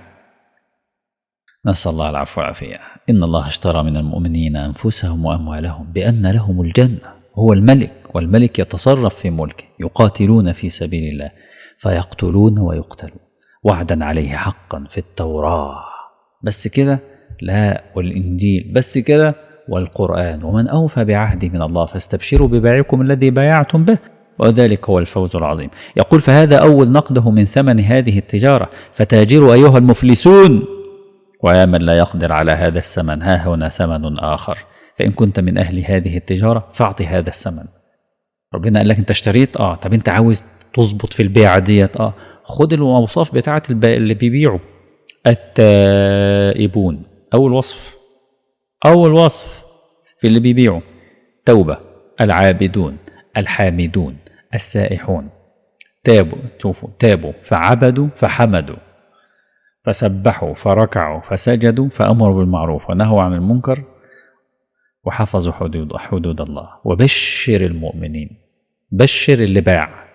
نسال الله العفو والعافيه ان الله اشترى من المؤمنين انفسهم واموالهم بان لهم الجنه هو الملك والملك يتصرف في ملكه يقاتلون في سبيل الله فيقتلون ويقتلون وعدا عليه حقا في التوراه بس كده لا والانجيل بس كده والقران ومن اوفى بعهده من الله فاستبشروا ببيعكم الذي بايعتم به وذلك هو الفوز العظيم يقول فهذا اول نقده من ثمن هذه التجاره فتاجروا ايها المفلسون ويا من لا يقدر على هذا الثمن ها هنا ثمن اخر فان كنت من اهل هذه التجاره فاعطي هذا الثمن ربنا قال لك انت اشتريت اه طب انت عاوز تظبط في البيعه ديت اه خد الاوصاف بتاعه اللي بيبيعوا التائبون اول وصف اول وصف في اللي بيبيعوا توبه العابدون الحامدون السائحون تابوا شوفوا تابوا فعبدوا فحمدوا فسبحوا فركعوا فسجدوا فامروا بالمعروف ونهوا عن المنكر وحفظوا حدود حدود الله وبشر المؤمنين بشر اللي باع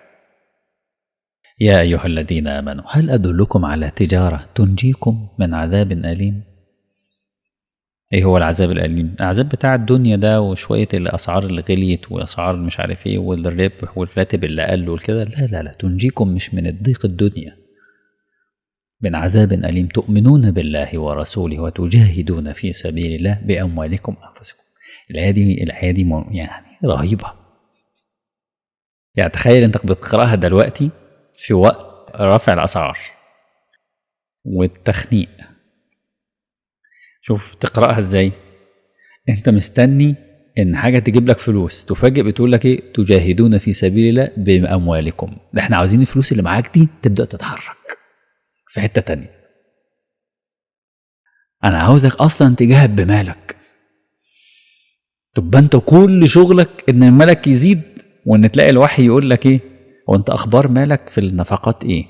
يا أيها الذين آمنوا هل أدلكم على تجارة تنجيكم من عذاب أليم ايه هو العذاب الأليم العذاب بتاع الدنيا ده وشوية الأسعار اللي غليت وأسعار مش عارف ايه والربح والراتب اللي قل وكده لا لا لا تنجيكم مش من الضيق الدنيا من عذاب أليم تؤمنون بالله ورسوله وتجاهدون في سبيل الله بأموالكم وأنفسكم الآية دي الآية دي يعني رهيبة يعني تخيل انك بتقراها دلوقتي في وقت رفع الأسعار والتخنيق شوف تقرأها ازاي انت مستني ان حاجة تجيب لك فلوس تفاجئ بتقول لك ايه تجاهدون في سبيل الله بأموالكم ده احنا عاوزين الفلوس اللي معاك دي تبدأ تتحرك في حتة تانية انا عاوزك اصلا تجاهد بمالك تبقى انت كل شغلك ان مالك يزيد وان تلاقي الوحي يقول لك ايه وانت اخبار مالك في النفقات ايه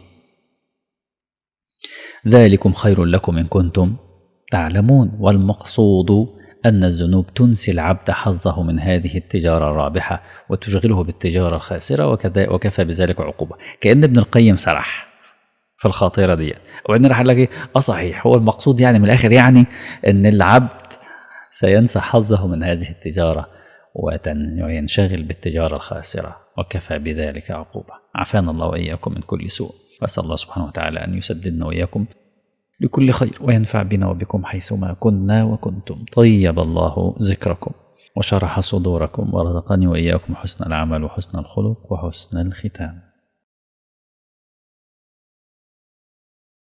ذلكم خير لكم ان كنتم تعلمون والمقصود ان الذنوب تنسي العبد حظه من هذه التجاره الرابحه وتشغله بالتجاره الخاسره وكذا وكفى بذلك عقوبه كان ابن القيم سرح في الخاطره دي وبعدين راح قال لك ايه اه صحيح هو المقصود يعني من الاخر يعني ان العبد سينسى حظه من هذه التجاره وينشغل بالتجاره الخاسره وكفى بذلك عقوبة عافانا الله وإياكم من كل سوء وأسأل الله سبحانه وتعالى أن يسددنا وإياكم لكل خير وينفع بنا وبكم حيثما كنا وكنتم طيب الله ذكركم وشرح صدوركم ورزقني وإياكم حسن العمل وحسن الخلق وحسن الختام